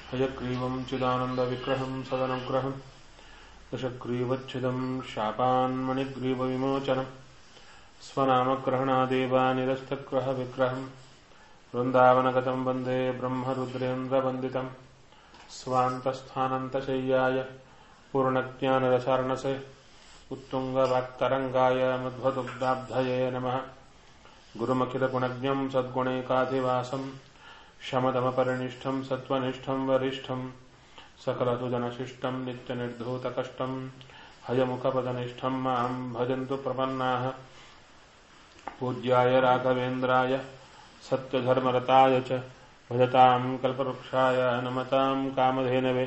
हयग्रीवम् चिदानन्दविग्रहम् सदनुग्रहम् दशग्रीवच्छिदम् शापान्मणिग्रीवविमोचनम् स्वनामग्रहणादेव निरस्तग्रहविग्रहम् वृन्दावनगतम् वन्दे ब्रह्मरुद्रेन्द्रवन्दितम् स्वान्तस्थानन्तशय्याय पूर्णज्ञानरसार्णसे उत्तुङ्गवाक्तरङ्गाय मध्वदुग्धाब्धये नमः गुरुमखिलगुणज्ञम् सद्गुणैकाधिवासम् शमदमपरिनिष्ठम् सत्त्वनिष्ठम् वरिष्ठम् सकलसुजनशिष्टम् नित्यनिर्धूतकष्टम् हयमुखपदनिष्ठम् माम् भजन्तु प्रपन्नाः पूज्याय राघवेन्द्राय सत्यधर्मरताय च भजताम् कल्पवृक्षाय नमताम् कामधेनवे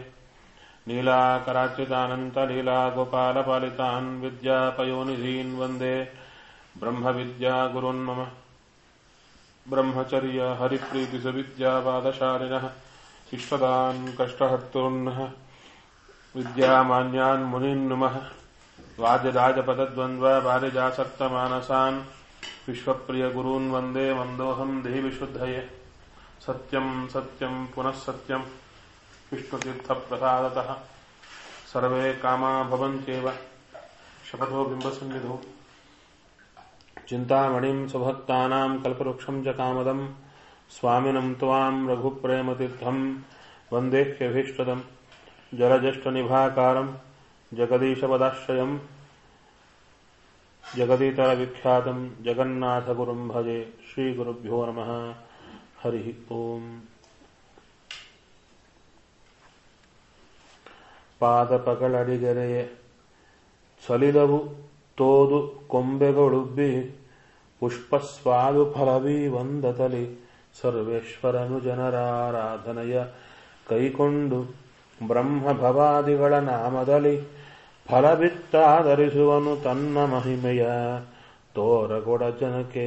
नीलाकराच्युतानन्तलीलागोपालपालितान् विद्यापयोनिधीन् वन्दे ब्रह्मविद्यागुरुन्मम ब्रह्मचर्य हरिप्रीतिसुविद्यावादशालिनः इष्टदान् कष्टहर्तॄन्नः विद्यामान्यान् मुनीन् नुमः वाजराजपदद्वन्द्ववारिजासक्तमानसान् विश्वप्रियगुरून् वन्दे मन्दोऽहम् देहिविशुद्धये सत्यम् सत्यम् पुनः सत्यम् विष्णुतीर्थप्रसादतः सर्वे कामा भवन्त्येव शपथो बिम्बसन्निधौ चिन्तामणिम् सुभक्तानाम् कल्पवृक्षम् च कामदम् स्वामिनम् त्वाम् रघुप्रेमतीर्थम् वन्देह्यभीष्टदम् जलज्येष्ठनिभाकारम् जगदीशपदाश्रयम् जगदीतरविख्यातम् जगन्नाथगुरुम् भजे श्रीगुरुभ्यो नमः हरिः ओम् ಪಾದಪಗಳಡಿಗೆರೆಯೇ ಸಲಿದವು ತೋದು ಕೊಂಬೆಗಳುಬ್ಬಿ ಪುಷ್ಪಸ್ವಾದು ಫಲವಿ ವಂದತಲಿ ಸರ್ವೇಶ್ವರನು ಜನರಾರಾಧನೆಯ ಕೈಕೊಂಡು ಬ್ರಹ್ಮಭವಾದಿಗಳ ನಾಮದಲ್ಲಿ ಫಲಬಿತ್ತಾದರಿಸುವನು ತನ್ನ ಮಹಿಮೆಯ ತೋರಗೊಡ ಜನಕ್ಕೆ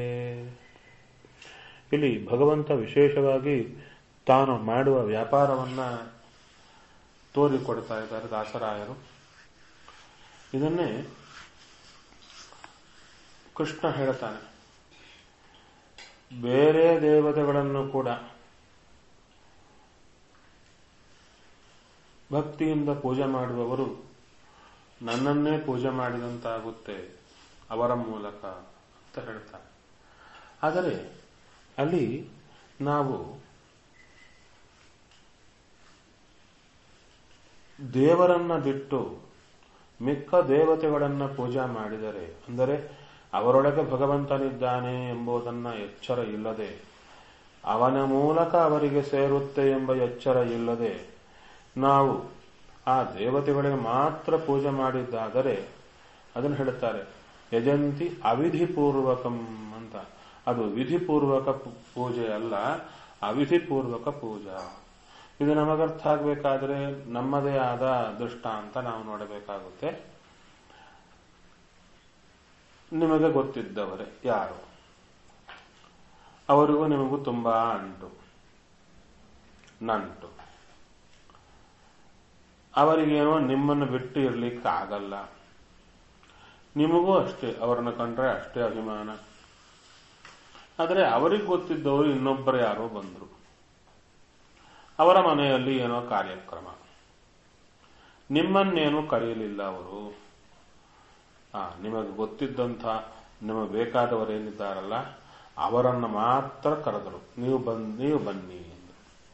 ಇಲ್ಲಿ ಭಗವಂತ ವಿಶೇಷವಾಗಿ ತಾನು ಮಾಡುವ ವ್ಯಾಪಾರವನ್ನ ತೋರಿಕೊಡ್ತಾ ಇದ್ದಾರೆ ದಾಸರಾಯರು ಇದನ್ನೇ ಕೃಷ್ಣ ಹೇಳ್ತಾನೆ ಬೇರೆ ದೇವತೆಗಳನ್ನು ಕೂಡ ಭಕ್ತಿಯಿಂದ ಪೂಜೆ ಮಾಡುವವರು ನನ್ನನ್ನೇ ಪೂಜೆ ಮಾಡಿದಂತಾಗುತ್ತೆ ಅವರ ಮೂಲಕ ಅಂತ ಹೇಳ್ತಾನೆ ಆದರೆ ಅಲ್ಲಿ ನಾವು ದೇವರನ್ನ ಬಿಟ್ಟು ಮಿಕ್ಕ ದೇವತೆಗಳನ್ನ ಪೂಜೆ ಮಾಡಿದರೆ ಅಂದರೆ ಅವರೊಳಗೆ ಭಗವಂತನಿದ್ದಾನೆ ಎಂಬುದನ್ನ ಎಚ್ಚರ ಇಲ್ಲದೆ ಅವನ ಮೂಲಕ ಅವರಿಗೆ ಸೇರುತ್ತೆ ಎಂಬ ಎಚ್ಚರ ಇಲ್ಲದೆ ನಾವು ಆ ದೇವತೆಗಳಿಗೆ ಮಾತ್ರ ಪೂಜೆ ಮಾಡಿದ್ದಾದರೆ ಅದನ್ನು ಹೇಳುತ್ತಾರೆ ಯಜಂತಿ ಅವಿಧಿಪೂರ್ವಕಂ ಅಂತ ಅದು ವಿಧಿಪೂರ್ವಕ ಪೂಜೆ ಅಲ್ಲ ಅವಿಧಿಪೂರ್ವಕ ಪೂಜಾ ಇದು ನಮಗರ್ಥ ಆಗಬೇಕಾದ್ರೆ ನಮ್ಮದೇ ಆದ ದೃಷ್ಟಾಂತ ನಾವು ನೋಡಬೇಕಾಗುತ್ತೆ ನಿಮಗೆ ಗೊತ್ತಿದ್ದವರೇ ಯಾರು ಅವರಿಗೂ ನಿಮಗೂ ತುಂಬಾ ಅಂಟು ನಂಟು ಅವರಿಗೇನೋ ನಿಮ್ಮನ್ನು ಬಿಟ್ಟು ಇರ್ಲಿಕ್ಕೆ ಆಗಲ್ಲ ನಿಮಗೂ ಅಷ್ಟೇ ಅವರನ್ನು ಕಂಡ್ರೆ ಅಷ್ಟೇ ಅಭಿಮಾನ ಆದರೆ ಅವರಿಗೆ ಗೊತ್ತಿದ್ದವರು ಇನ್ನೊಬ್ಬರು ಯಾರೋ ಬಂದರು ಅವರ ಮನೆಯಲ್ಲಿ ಏನೋ ಕಾರ್ಯಕ್ರಮ ನಿಮ್ಮನ್ನೇನು ಕರೆಯಲಿಲ್ಲ ಅವರು ಆ ನಿಮಗೆ ಗೊತ್ತಿದ್ದಂಥ ನಿಮಗೆ ಬೇಕಾದವರೇನಿದ್ದಾರಲ್ಲ ಅವರನ್ನು ಮಾತ್ರ ಕರೆದರು ನೀವು ಬಂದ್ ನೀವು ಬನ್ನಿ ಎಂದು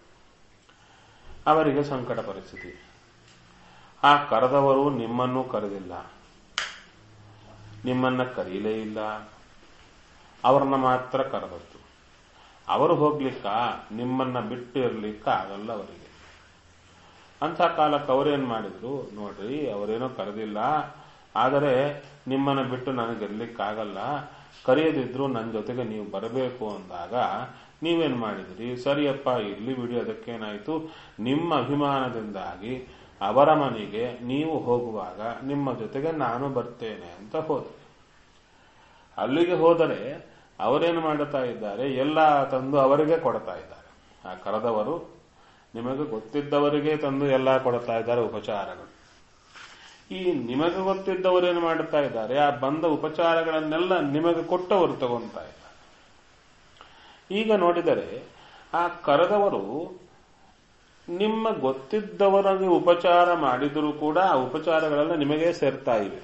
ಅವರಿಗೆ ಸಂಕಟ ಪರಿಸ್ಥಿತಿ ಆ ಕರೆದವರು ನಿಮ್ಮನ್ನು ಕರೆದಿಲ್ಲ ನಿಮ್ಮನ್ನ ಕರೀಲೇ ಇಲ್ಲ ಅವರನ್ನ ಮಾತ್ರ ಕರೆದದ್ದು ಅವರು ಹೋಗ್ಲಿಕ್ಕ ನಿಮ್ಮನ್ನ ಬಿಟ್ಟು ಇರ್ಲಿಕ್ಕ ಆಗಲ್ಲ ಅವರಿಗೆ ಅಂತ ಕಾಲಕ್ಕೆ ಅವರೇನ್ ಮಾಡಿದ್ರು ನೋಡ್ರಿ ಅವರೇನೋ ಕರೆದಿಲ್ಲ ಆದರೆ ನಿಮ್ಮನ್ನ ಬಿಟ್ಟು ನನಗಿರ್ಲಿಕ್ಕಾಗಲ್ಲ ಕರೆಯದಿದ್ರು ನನ್ನ ಜೊತೆಗೆ ನೀವು ಬರಬೇಕು ಅಂದಾಗ ನೀವೇನ್ ಮಾಡಿದ್ರಿ ಸರಿಯಪ್ಪ ಇರ್ಲಿ ಬಿಡಿ ಅದಕ್ಕೇನಾಯ್ತು ನಿಮ್ಮ ಅಭಿಮಾನದಿಂದಾಗಿ ಅವರ ಮನೆಗೆ ನೀವು ಹೋಗುವಾಗ ನಿಮ್ಮ ಜೊತೆಗೆ ನಾನು ಬರ್ತೇನೆ ಅಂತ ಹೋದ್ರಿ ಅಲ್ಲಿಗೆ ಹೋದರೆ ಅವರೇನು ಮಾಡುತ್ತಾ ಇದ್ದಾರೆ ಎಲ್ಲ ತಂದು ಅವರಿಗೆ ಕೊಡ್ತಾ ಇದ್ದಾರೆ ಆ ಕರೆದವರು ನಿಮಗೆ ಗೊತ್ತಿದ್ದವರಿಗೆ ತಂದು ಎಲ್ಲ ಕೊಡ್ತಾ ಇದ್ದಾರೆ ಉಪಚಾರಗಳು ಈ ನಿಮಗೆ ಗೊತ್ತಿದ್ದವರೇನು ಮಾಡುತ್ತಾ ಇದ್ದಾರೆ ಆ ಬಂದ ಉಪಚಾರಗಳನ್ನೆಲ್ಲ ನಿಮಗೆ ಕೊಟ್ಟವರು ತಗೊಂತಾ ಇದ್ದಾರೆ ಈಗ ನೋಡಿದರೆ ಆ ಕರೆದವರು ನಿಮ್ಮ ಗೊತ್ತಿದ್ದವರಿಗೆ ಉಪಚಾರ ಮಾಡಿದರೂ ಕೂಡ ಆ ಉಪಚಾರಗಳೆಲ್ಲ ನಿಮಗೇ ಸೇರ್ತಾ ಇವೆ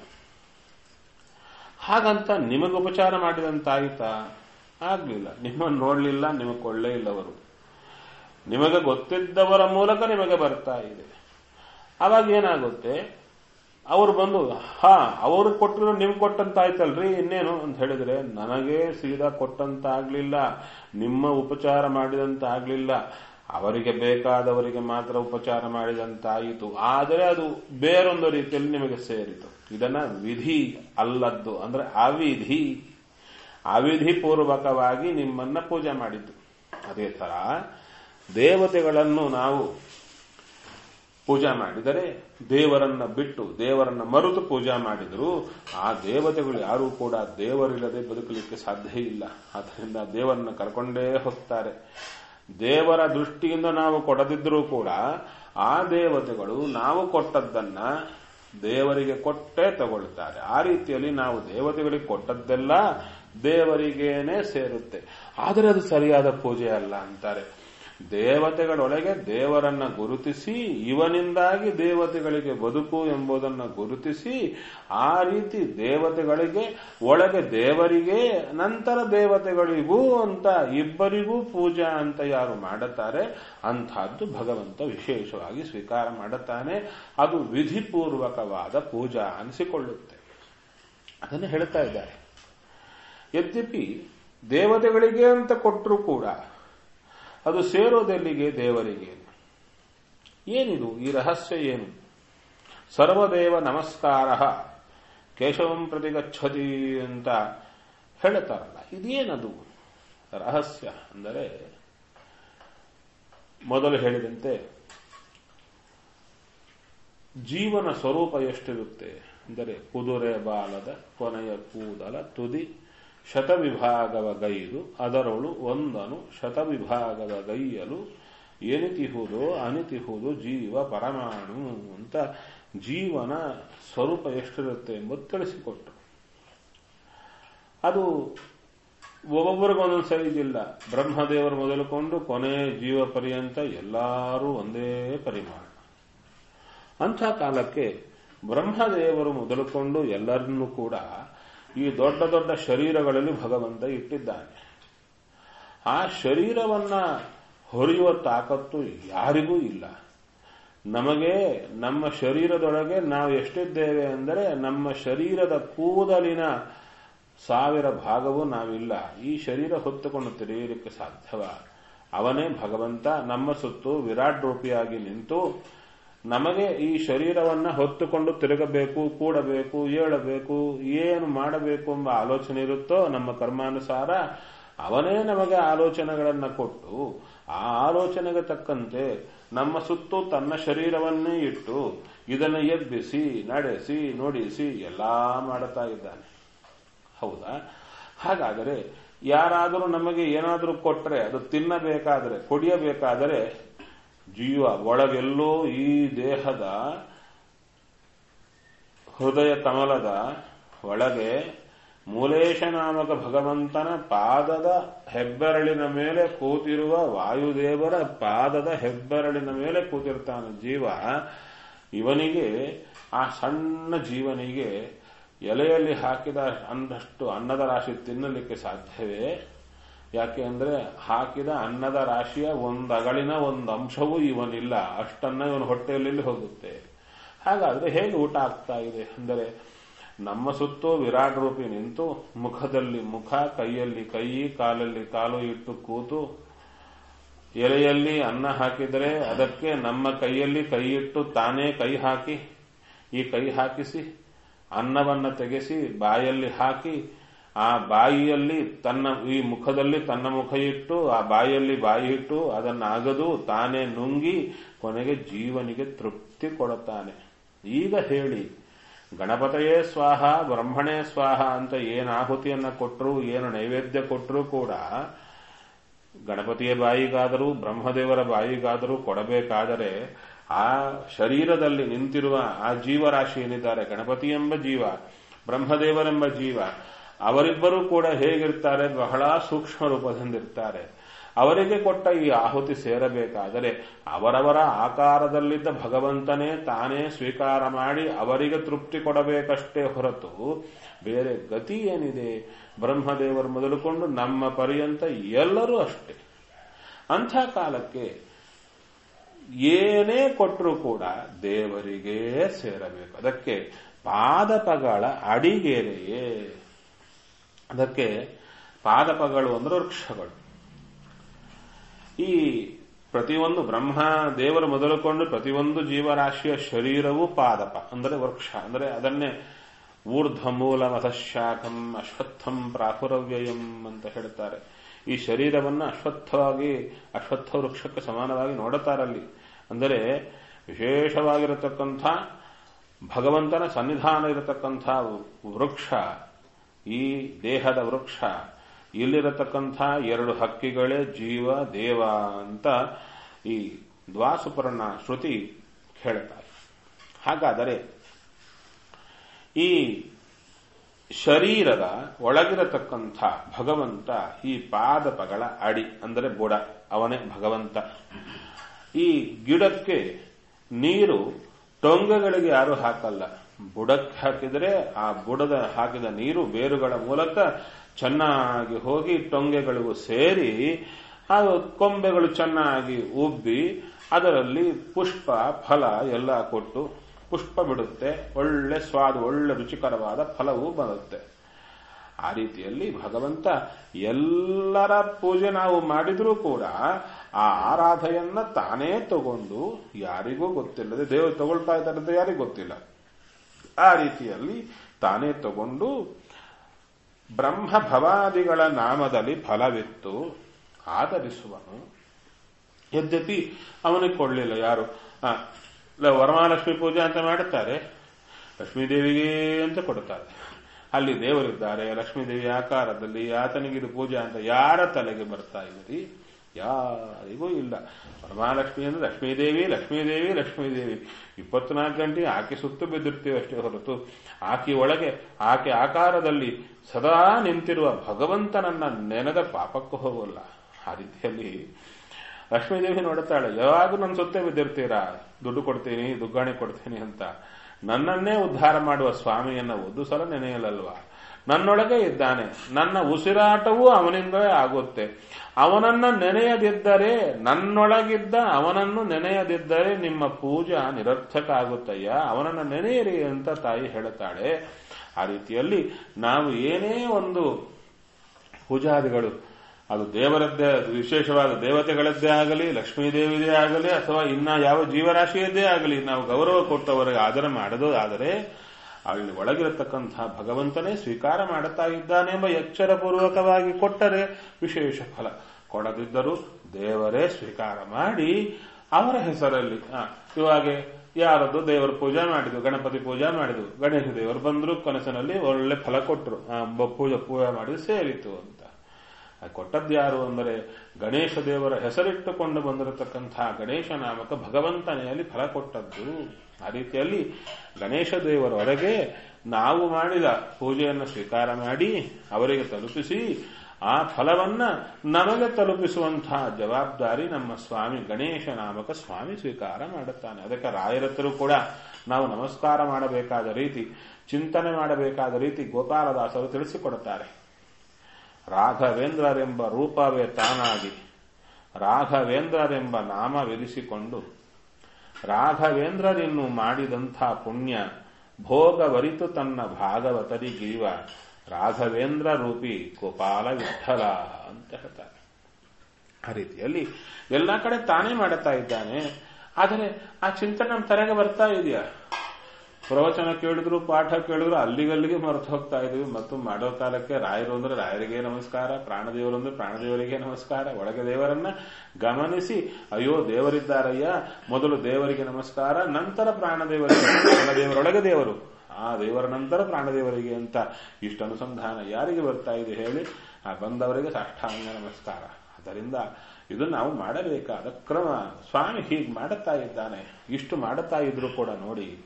ಹಾಗಂತ ನಿಮಗೆ ಉಪಚಾರ ಮಾಡಿದಂತಾಯಿತಾ ಆಗ್ಲಿಲ್ಲ ನಿಮ್ಮನ್ನು ನೋಡ್ಲಿಲ್ಲ ನಿಮಗೆ ಕೊಳ್ಳೇ ಇಲ್ಲವರು ನಿಮಗೆ ಗೊತ್ತಿದ್ದವರ ಮೂಲಕ ನಿಮಗೆ ಬರ್ತಾ ಇದೆ ಅವಾಗ ಏನಾಗುತ್ತೆ ಅವರು ಬಂದು ಹಾ ಅವರು ಕೊಟ್ಟರು ನಿಮ್ಗೆ ಕೊಟ್ಟಂತ ಆಯ್ತಲ್ರಿ ಇನ್ನೇನು ಅಂತ ಹೇಳಿದ್ರೆ ನನಗೆ ಸೀದಾ ಕೊಟ್ಟಂತ ಆಗ್ಲಿಲ್ಲ ನಿಮ್ಮ ಉಪಚಾರ ಮಾಡಿದಂತ ಆಗ್ಲಿಲ್ಲ ಅವರಿಗೆ ಬೇಕಾದವರಿಗೆ ಮಾತ್ರ ಉಪಚಾರ ಮಾಡಿದಂತಾಯಿತು ಆದರೆ ಅದು ಬೇರೊಂದು ರೀತಿಯಲ್ಲಿ ನಿಮಗೆ ಸೇರಿತು ಇದನ್ನ ವಿಧಿ ಅಲ್ಲದ್ದು ಅಂದ್ರೆ ಅವಿಧಿ ಅವಿಧಿ ಪೂರ್ವಕವಾಗಿ ನಿಮ್ಮನ್ನ ಪೂಜೆ ಮಾಡಿದ್ದು ಅದೇ ತರ ದೇವತೆಗಳನ್ನು ನಾವು ಪೂಜಾ ಮಾಡಿದರೆ ದೇವರನ್ನ ಬಿಟ್ಟು ದೇವರನ್ನ ಮರೆತು ಪೂಜಾ ಮಾಡಿದರೂ ಆ ದೇವತೆಗಳು ಯಾರೂ ಕೂಡ ದೇವರಿಲ್ಲದೆ ಬದುಕಲಿಕ್ಕೆ ಸಾಧ್ಯ ಇಲ್ಲ ಆದ್ದರಿಂದ ದೇವರನ್ನ ಕರ್ಕೊಂಡೇ ಹೋಗ್ತಾರೆ ದೇವರ ದೃಷ್ಟಿಯಿಂದ ನಾವು ಕೊಡದಿದ್ರೂ ಕೂಡ ಆ ದೇವತೆಗಳು ನಾವು ಕೊಟ್ಟದ್ದನ್ನ ದೇವರಿಗೆ ಕೊಟ್ಟೇ ತಗೊಳ್ತಾರೆ ಆ ರೀತಿಯಲ್ಲಿ ನಾವು ದೇವತೆಗಳಿಗೆ ಕೊಟ್ಟದ್ದೆಲ್ಲ ದೇವರಿಗೇನೆ ಸೇರುತ್ತೆ ಆದರೆ ಅದು ಸರಿಯಾದ ಪೂಜೆ ಅಲ್ಲ ಅಂತಾರೆ ದೇವತೆಗಳೊಳಗೆ ದೇವರನ್ನ ಗುರುತಿಸಿ ಇವನಿಂದಾಗಿ ದೇವತೆಗಳಿಗೆ ಬದುಕು ಎಂಬುದನ್ನು ಗುರುತಿಸಿ ಆ ರೀತಿ ದೇವತೆಗಳಿಗೆ ಒಳಗೆ ದೇವರಿಗೆ ನಂತರ ದೇವತೆಗಳಿಗೂ ಅಂತ ಇಬ್ಬರಿಗೂ ಪೂಜಾ ಅಂತ ಯಾರು ಮಾಡುತ್ತಾರೆ ಅಂತಹದ್ದು ಭಗವಂತ ವಿಶೇಷವಾಗಿ ಸ್ವೀಕಾರ ಮಾಡುತ್ತಾನೆ ಅದು ವಿಧಿಪೂರ್ವಕವಾದ ಪೂಜಾ ಅನಿಸಿಕೊಳ್ಳುತ್ತೆ ಅದನ್ನು ಹೇಳ್ತಾ ಇದ್ದಾರೆ ಯದ್ಯಪಿ ದೇವತೆಗಳಿಗೆ ಅಂತ ಕೊಟ್ಟರೂ ಕೂಡ ಅದು ಸೇರೋದೆಲ್ಲಿಗೆ ದೇವರಿಗೆ ಏನಿದು ಈ ರಹಸ್ಯ ಏನು ಸರ್ವದೇವ ನಮಸ್ಕಾರ ಕೇಶವಂ ಪ್ರತಿಗಚ್ಚತಿ ಅಂತ ಹೇಳ್ತಾರಲ್ಲ ಇದೇನದು ರಹಸ್ಯ ಅಂದರೆ ಮೊದಲು ಹೇಳಿದಂತೆ ಜೀವನ ಸ್ವರೂಪ ಎಷ್ಟಿರುತ್ತೆ ಅಂದರೆ ಕುದುರೆ ಬಾಲದ ಕೊನೆಯ ಕೂದಲ ತುದಿ ಶತವಿಭಾಗವ ಗೈದು ಅದರೊಳು ಒಂದನು ಶತವಿಭಾಗದ ಗೈಯಲು ಏನಿತಿಹುದೋ ಅನಿತಿಹುದು ಜೀವ ಪರಮಾಣು ಅಂತ ಜೀವನ ಸ್ವರೂಪ ಎಷ್ಟಿರುತ್ತೆ ಎಂಬುದು ತಿಳಿಸಿಕೊಟ್ಟು ಅದು ಒಬ್ಬೊಬ್ಬರಿಗೊಂದೊಂದು ಸೈಜ್ ಇಲ್ಲ ಬ್ರಹ್ಮದೇವರು ಮೊದಲುಕೊಂಡು ಕೊನೆ ಜೀವ ಪರ್ಯಂತ ಎಲ್ಲರೂ ಒಂದೇ ಪರಿಮಾಣ ಅಂಥ ಕಾಲಕ್ಕೆ ಬ್ರಹ್ಮದೇವರು ಮೊದಲುಕೊಂಡು ಎಲ್ಲರನ್ನೂ ಕೂಡ ಈ ದೊಡ್ಡ ದೊಡ್ಡ ಶರೀರಗಳಲ್ಲಿ ಭಗವಂತ ಇಟ್ಟಿದ್ದಾನೆ ಆ ಶರೀರವನ್ನ ಹೊರೆಯುವ ತಾಕತ್ತು ಯಾರಿಗೂ ಇಲ್ಲ ನಮಗೆ ನಮ್ಮ ಶರೀರದೊಳಗೆ ನಾವು ಎಷ್ಟಿದ್ದೇವೆ ಅಂದರೆ ನಮ್ಮ ಶರೀರದ ಕೂದಲಿನ ಸಾವಿರ ಭಾಗವೂ ನಾವಿಲ್ಲ ಈ ಶರೀರ ಹೊತ್ತುಕೊಂಡು ತಿರುಗಲಿಕ್ಕೆ ಸಾಧ್ಯವ ಅವನೇ ಭಗವಂತ ನಮ್ಮ ಸುತ್ತು ವಿರಾಟ್ ರೂಪಿಯಾಗಿ ನಿಂತು ನಮಗೆ ಈ ಶರೀರವನ್ನ ಹೊತ್ತುಕೊಂಡು ತಿರುಗಬೇಕು ಕೂಡಬೇಕು ಏಳಬೇಕು ಏನು ಮಾಡಬೇಕು ಎಂಬ ಆಲೋಚನೆ ಇರುತ್ತೋ ನಮ್ಮ ಕರ್ಮಾನುಸಾರ ಅವನೇ ನಮಗೆ ಆಲೋಚನೆಗಳನ್ನ ಕೊಟ್ಟು ಆ ಆಲೋಚನೆಗೆ ತಕ್ಕಂತೆ ನಮ್ಮ ಸುತ್ತು ತನ್ನ ಶರೀರವನ್ನೇ ಇಟ್ಟು ಇದನ್ನು ಎಬ್ಬಿಸಿ ನಡೆಸಿ ನುಡಿಸಿ ಎಲ್ಲಾ ಮಾಡುತ್ತಾ ಇದ್ದಾನೆ ಹೌದಾ ಹಾಗಾದರೆ ಯಾರಾದರೂ ನಮಗೆ ಏನಾದರೂ ಕೊಟ್ಟರೆ ಅದು ತಿನ್ನಬೇಕಾದರೆ ಕುಡಿಯಬೇಕಾದರೆ ಜೀವ ಒಳಗೆಲ್ಲೋ ಈ ದೇಹದ ಹೃದಯ ಕಮಲದ ಒಳಗೆ ಮೂಲೇಶ ನಾಮಕ ಭಗವಂತನ ಪಾದದ ಹೆಬ್ಬೆರಳಿನ ಮೇಲೆ ಕೂತಿರುವ ವಾಯುದೇವರ ಪಾದದ ಹೆಬ್ಬೆರಳಿನ ಮೇಲೆ ಕೂತಿರ್ತಾನೆ ಜೀವ ಇವನಿಗೆ ಆ ಸಣ್ಣ ಜೀವನಿಗೆ ಎಲೆಯಲ್ಲಿ ಹಾಕಿದ ಅಂದಷ್ಟು ಅನ್ನದ ರಾಶಿ ತಿನ್ನಲಿಕ್ಕೆ ಸಾಧ್ಯವೇ ಯಾಕೆ ಅಂದ್ರೆ ಹಾಕಿದ ಅನ್ನದ ರಾಶಿಯ ಒಂದು ಅಗಳಿನ ಒಂದು ಅಂಶವೂ ಇವನಿಲ್ಲ ಅಷ್ಟನ್ನ ಇವನ ಹೊಟ್ಟೆಯಲ್ಲಿ ಹೋಗುತ್ತೆ ಹಾಗಾದ್ರೆ ಹೇಗೆ ಊಟ ಆಗ್ತಾ ಇದೆ ಅಂದರೆ ನಮ್ಮ ಸುತ್ತೂ ವಿರಾಟ್ ರೂಪಿ ನಿಂತು ಮುಖದಲ್ಲಿ ಮುಖ ಕೈಯಲ್ಲಿ ಕೈ ಕಾಲಲ್ಲಿ ಕಾಲು ಇಟ್ಟು ಕೂತು ಎಲೆಯಲ್ಲಿ ಅನ್ನ ಹಾಕಿದರೆ ಅದಕ್ಕೆ ನಮ್ಮ ಕೈಯಲ್ಲಿ ಕೈ ಇಟ್ಟು ತಾನೇ ಕೈ ಹಾಕಿ ಈ ಕೈ ಹಾಕಿಸಿ ಅನ್ನವನ್ನ ತೆಗೆಸಿ ಬಾಯಲ್ಲಿ ಹಾಕಿ ಆ ಬಾಯಿಯಲ್ಲಿ ತನ್ನ ಈ ಮುಖದಲ್ಲಿ ತನ್ನ ಮುಖ ಇಟ್ಟು ಆ ಬಾಯಿಯಲ್ಲಿ ಬಾಯಿ ಇಟ್ಟು ಅದನ್ನು ಅಗದು ತಾನೇ ನುಂಗಿ ಕೊನೆಗೆ ಜೀವನಿಗೆ ತೃಪ್ತಿ ಕೊಡುತ್ತಾನೆ ಈಗ ಹೇಳಿ ಗಣಪತಯೇ ಸ್ವಾಹ ಬ್ರಹ್ಮಣೇ ಸ್ವಾಹ ಅಂತ ಏನು ಆಹುತಿಯನ್ನ ಕೊಟ್ಟರು ಏನು ನೈವೇದ್ಯ ಕೊಟ್ಟರೂ ಕೂಡ ಗಣಪತಿಯ ಬಾಯಿಗಾದರೂ ಬ್ರಹ್ಮದೇವರ ಬಾಯಿಗಾದರೂ ಕೊಡಬೇಕಾದರೆ ಆ ಶರೀರದಲ್ಲಿ ನಿಂತಿರುವ ಆ ಜೀವರಾಶಿ ಏನಿದ್ದಾರೆ ಗಣಪತಿ ಎಂಬ ಜೀವ ಬ್ರಹ್ಮದೇವರೆಂಬ ಜೀವ ಅವರಿಬ್ಬರೂ ಕೂಡ ಹೇಗಿರ್ತಾರೆ ಬಹಳ ಸೂಕ್ಷ್ಮ ರೂಪದಿಂದಿರ್ತಾರೆ ಅವರಿಗೆ ಕೊಟ್ಟ ಈ ಆಹುತಿ ಸೇರಬೇಕಾದರೆ ಅವರವರ ಆಕಾರದಲ್ಲಿದ್ದ ಭಗವಂತನೇ ತಾನೇ ಸ್ವೀಕಾರ ಮಾಡಿ ಅವರಿಗೆ ತೃಪ್ತಿ ಕೊಡಬೇಕಷ್ಟೇ ಹೊರತು ಬೇರೆ ಗತಿ ಏನಿದೆ ಬ್ರಹ್ಮದೇವರು ಮೊದಲುಕೊಂಡು ನಮ್ಮ ಪರ್ಯಂತ ಎಲ್ಲರೂ ಅಷ್ಟೇ ಅಂಥ ಕಾಲಕ್ಕೆ ಏನೇ ಕೊಟ್ಟರೂ ಕೂಡ ದೇವರಿಗೇ ಸೇರಬೇಕು ಅದಕ್ಕೆ ಪಾದಪಗಳ ಅಡಿಗೆರೆಯೇ ಅದಕ್ಕೆ ಪಾದಪಗಳು ಅಂದ್ರೆ ವೃಕ್ಷಗಳು ಈ ಪ್ರತಿಯೊಂದು ಬ್ರಹ್ಮ ದೇವರು ಮೊದಲುಕೊಂಡು ಪ್ರತಿಯೊಂದು ಜೀವರಾಶಿಯ ಶರೀರವೂ ಪಾದಪ ಅಂದರೆ ವೃಕ್ಷ ಅಂದರೆ ಅದನ್ನೇ ಊರ್ಧ್ವ ಮೂಲ ಮತಶಾಖಂ ಅಶ್ವತ್ಥಂ ಪ್ರಾಹುರವ್ಯಯಂ ಅಂತ ಹೇಳ್ತಾರೆ ಈ ಶರೀರವನ್ನು ಅಶ್ವತ್ಥವಾಗಿ ಅಶ್ವತ್ಥ ವೃಕ್ಷಕ್ಕೆ ಸಮಾನವಾಗಿ ನೋಡುತ್ತಾರಲ್ಲಿ ಅಂದರೆ ವಿಶೇಷವಾಗಿರತಕ್ಕಂಥ ಭಗವಂತನ ಸನ್ನಿಧಾನ ಇರತಕ್ಕಂಥ ವೃಕ್ಷ ಈ ದೇಹದ ವೃಕ್ಷ ಇಲ್ಲಿರತಕ್ಕಂಥ ಎರಡು ಹಕ್ಕಿಗಳೇ ಜೀವ ದೇವ ಅಂತ ಈ ದ್ವಾಸುಪರ್ಣ ಶ್ರುತಿ ಹೇಳ್ತಾರೆ ಹಾಗಾದರೆ ಈ ಶರೀರದ ಒಳಗಿರತಕ್ಕಂಥ ಭಗವಂತ ಈ ಪಾದಪಗಳ ಅಡಿ ಅಂದರೆ ಬುಡ ಅವನೇ ಭಗವಂತ ಈ ಗಿಡಕ್ಕೆ ನೀರು ಟೊಂಗಗಳಿಗೆ ಯಾರು ಹಾಕಲ್ಲ ಬುಡಕ್ಕೆ ಹಾಕಿದರೆ ಆ ಬುಡದ ಹಾಕಿದ ನೀರು ಬೇರುಗಳ ಮೂಲಕ ಚೆನ್ನಾಗಿ ಹೋಗಿ ಟೊಂಗೆಗಳಿಗೂ ಸೇರಿ ಆ ಕೊಂಬೆಗಳು ಚೆನ್ನಾಗಿ ಉಬ್ಬಿ ಅದರಲ್ಲಿ ಪುಷ್ಪ ಫಲ ಎಲ್ಲ ಕೊಟ್ಟು ಪುಷ್ಪ ಬಿಡುತ್ತೆ ಒಳ್ಳೆ ಸ್ವಾದ ಒಳ್ಳೆ ರುಚಿಕರವಾದ ಫಲವೂ ಬರುತ್ತೆ ಆ ರೀತಿಯಲ್ಲಿ ಭಗವಂತ ಎಲ್ಲರ ಪೂಜೆ ನಾವು ಮಾಡಿದ್ರೂ ಕೂಡ ಆ ಆರಾಧನೆಯನ್ನ ತಾನೇ ತಗೊಂಡು ಯಾರಿಗೂ ಗೊತ್ತಿಲ್ಲದೆ ದೇವರು ತಗೊಳ್ತಾ ಇದ್ದಾರೆ ಅಂತ ಯಾರಿಗೂ ಗೊತ್ತಿಲ್ಲ ಆ ರೀತಿಯಲ್ಲಿ ತಾನೇ ತಗೊಂಡು ಬ್ರಹ್ಮ ಭವಾದಿಗಳ ನಾಮದಲ್ಲಿ ಫಲವಿತ್ತು ಆಧರಿಸುವನು ಯದ್ಯಪಿ ಅವನಿಗೆ ಕೊಡಲಿಲ್ಲ ಯಾರು ಆ, ಇಲ್ಲ, ವರಮಹಾಲಕ್ಷ್ಮಿ ಪೂಜೆ ಅಂತ ಮಾಡುತ್ತಾರೆ ಲಕ್ಷ್ಮೀದೇವಿಗೆ ಅಂತ ಕೊಡುತ್ತಾರೆ ಅಲ್ಲಿ ದೇವರಿದ್ದಾರೆ ಲಕ್ಷ್ಮೀದೇವಿ ಆಕಾರದಲ್ಲಿ ಆತನಿಗಿದು ಪೂಜೆ ಅಂತ ಯಾರ ತಲೆಗೆ ಬರ್ತಾ ಇದ್ದೀರಿ ಯಾರಿಗೂ ಇಲ್ಲ ವರಮಹಾಲಕ್ಷ್ಮಿ ಅಂದ್ರೆ ಲಕ್ಷ್ಮೀದೇವಿ ಲಕ್ಷ್ಮೀದೇವಿ ಲಕ್ಷ್ಮೀದೇವಿ ಇಪ್ಪತ್ನಾಲ್ಕು ಗಂಟೆ ಆಕೆ ಸುತ್ತು ಬಿದ್ದಿರ್ತೀವಿ ಅಷ್ಟೇ ಹೊರತು ಆಕೆ ಒಳಗೆ ಆಕೆ ಆಕಾರದಲ್ಲಿ ಸದಾ ನಿಂತಿರುವ ಭಗವಂತನನ್ನ ನೆನೆದ ಪಾಪಕ್ಕೂ ಹೋಗಲ್ಲ ಆ ರೀತಿಯಲ್ಲಿ ಲಕ್ಷ್ಮೀದೇವಿ ನೋಡುತ್ತಾಳೆ ಯಾವಾಗ ನನ್ನ ಸುತ್ತೇ ಬಿದ್ದಿರ್ತೀರಾ ದುಡ್ಡು ಕೊಡ್ತೀನಿ ದುಗ್ಗಾಣಿ ಕೊಡ್ತೀನಿ ಅಂತ ನನ್ನನ್ನೇ ಉದ್ಧಾರ ಮಾಡುವ ಸ್ವಾಮಿಯನ್ನ ಒಂದು ಸಲ ನೆನೆಯಲಲ್ವಾ ನನ್ನೊಳಗೆ ಇದ್ದಾನೆ ನನ್ನ ಉಸಿರಾಟವೂ ಅವನಿಂದಲೇ ಆಗುತ್ತೆ ಅವನನ್ನ ನೆನೆಯದಿದ್ದರೆ ನನ್ನೊಳಗಿದ್ದ ಅವನನ್ನು ನೆನೆಯದಿದ್ದರೆ ನಿಮ್ಮ ಪೂಜಾ ನಿರರ್ಥಕ ಆಗುತ್ತಯ್ಯ ಅವನನ್ನ ನೆನೆಯಿರಿ ಅಂತ ತಾಯಿ ಹೇಳುತ್ತಾಳೆ ಆ ರೀತಿಯಲ್ಲಿ ನಾವು ಏನೇ ಒಂದು ಪೂಜಾದಿಗಳು ಅದು ದೇವರದ್ದೇ ವಿಶೇಷವಾದ ದೇವತೆಗಳದ್ದೇ ಆಗಲಿ ಲಕ್ಷ್ಮೀದೇವಿದೇ ಆಗಲಿ ಅಥವಾ ಇನ್ನ ಯಾವ ಜೀವರಾಶಿಯದ್ದೇ ಆಗಲಿ ನಾವು ಗೌರವ ಕೊಟ್ಟವರಿಗೆ ಆದರ ಮಾಡೋದು ಆದರೆ ಅಲ್ಲಿ ಒಳಗಿರತಕ್ಕಂತಹ ಭಗವಂತನೇ ಸ್ವೀಕಾರ ಮಾಡುತ್ತಾ ಇದ್ದಾನೆಂಬ ಎಚ್ಚರಪೂರ್ವಕವಾಗಿ ಕೊಟ್ಟರೆ ವಿಶೇಷ ಫಲ ಕೊಡದಿದ್ದರೂ ದೇವರೇ ಸ್ವೀಕಾರ ಮಾಡಿ ಅವರ ಹೆಸರಲ್ಲಿ ಆ, ಇವಾಗೆ ಯಾರದ್ದು ದೇವರ ಪೂಜೆ ಮಾಡಿದ್ವು ಗಣಪತಿ ಪೂಜೆ ಮಾಡಿದ್ವು ಗಣೇಶ ದೇವರು ಬಂದ್ರು ಕನಸಿನಲ್ಲಿ ಒಳ್ಳೆ ಫಲ ಕೊಟ್ಟರು ಪೂಜೆ ಪೂಜೆ ಮಾಡಿದ್ದು ಸೇರಿತು ಅಂತ ಆ ಕೊಟ್ಟದ್ದು ಯಾರು ಅಂದರೆ ಗಣೇಶ ದೇವರ ಹೆಸರಿಟ್ಟುಕೊಂಡು ಬಂದಿರತಕ್ಕಂತಹ ಗಣೇಶ ನಾಮಕ ಭಗವಂತನೆಯಲ್ಲಿ ಫಲ ಕೊಟ್ಟದ್ದು ಆ ರೀತಿಯಲ್ಲಿ ಗಣೇಶ ದೇವರೊಳಗೆ ನಾವು ಮಾಡಿದ ಪೂಜೆಯನ್ನು ಸ್ವೀಕಾರ ಮಾಡಿ ಅವರಿಗೆ ತಲುಪಿಸಿ ಆ ಫಲವನ್ನ ನಮಗೆ ತಲುಪಿಸುವಂತಹ ಜವಾಬ್ದಾರಿ ನಮ್ಮ ಸ್ವಾಮಿ ಗಣೇಶ ನಾಮಕ ಸ್ವಾಮಿ ಸ್ವೀಕಾರ ಮಾಡುತ್ತಾನೆ ಅದಕ್ಕೆ ರಾಯರತ್ತರು ಕೂಡ ನಾವು ನಮಸ್ಕಾರ ಮಾಡಬೇಕಾದ ರೀತಿ ಚಿಂತನೆ ಮಾಡಬೇಕಾದ ರೀತಿ ಗೋಪಾಲದಾಸರು ತಿಳಿಸಿಕೊಡುತ್ತಾರೆ ರಾಘವೇಂದ್ರರೆಂಬ ರೂಪವೇ ತಾನಾಗಿ ರಾಘವೇಂದ್ರರೆಂಬ ನಾಮವಿರಿಸಿಕೊಂಡು ರಾಘವೇಂದ್ರರಿನ್ನು ಮಾಡಿದಂಥ ಪುಣ್ಯ ಭೋಗವರಿತು ತನ್ನ ಭಾಗವತರಿಗೀವ ರಾಘವೇಂದ್ರ ರೂಪಿ ಗೋಪಾಲ ವಿಠಲ ಅಂತ ಹೇಳ್ತಾರೆ ಆ ರೀತಿಯಲ್ಲಿ ಎಲ್ಲ ಕಡೆ ತಾನೇ ಮಾಡುತ್ತಾ ಇದ್ದಾನೆ ಆದರೆ ಆ ಚಿಂತನೆ ನಮ್ಮ ತಲೆಗೆ ಬರ್ತಾ ಇದೆಯಾ ಪ್ರವಚನ ಕೇಳಿದ್ರು ಪಾಠ ಕೇಳಿದ್ರು ಅಲ್ಲಿಗಲ್ಲಿಗೆ ಮರೆತು ಹೋಗ್ತಾ ಇದೀವಿ ಮತ್ತು ಮಾಡೋ ಕಾಲಕ್ಕೆ ರಾಯರು ಅಂದ್ರೆ ರಾಯರಿಗೆ ನಮಸ್ಕಾರ ಪ್ರಾಣದೇವರು ಅಂದ್ರೆ ಪ್ರಾಣದೇವರಿಗೆ ನಮಸ್ಕಾರ ಒಳಗೆ ದೇವರನ್ನ ಗಮನಿಸಿ ಅಯ್ಯೋ ದೇವರಿದ್ದಾರಯ್ಯ ಮೊದಲು ದೇವರಿಗೆ ನಮಸ್ಕಾರ ನಂತರ ಪ್ರಾಣದೇವರಿಗೆ ಪ್ರಾಣದೇವರೊಳಗೆ ದೇವರು ಆ ದೇವರ ನಂತರ ಪ್ರಾಣದೇವರಿಗೆ ಅಂತ ಇಷ್ಟು ಅನುಸಂಧಾನ ಯಾರಿಗೆ ಬರ್ತಾ ಇದೆ ಹೇಳಿ ಆ ಬಂದವರಿಗೆ ಸಾಷ್ಟಾಂಗ ನಮಸ್ಕಾರ ಅದರಿಂದ ಇದು ನಾವು ಮಾಡಬೇಕಾದ ಕ್ರಮ ಸ್ವಾಮಿ ಹೀಗೆ ಮಾಡುತ್ತಾ ಇದ್ದಾನೆ ಇಷ್ಟು ಮಾಡುತ್ತಾ ಇದ್ರು ಕೂಡ ನೋಡಿ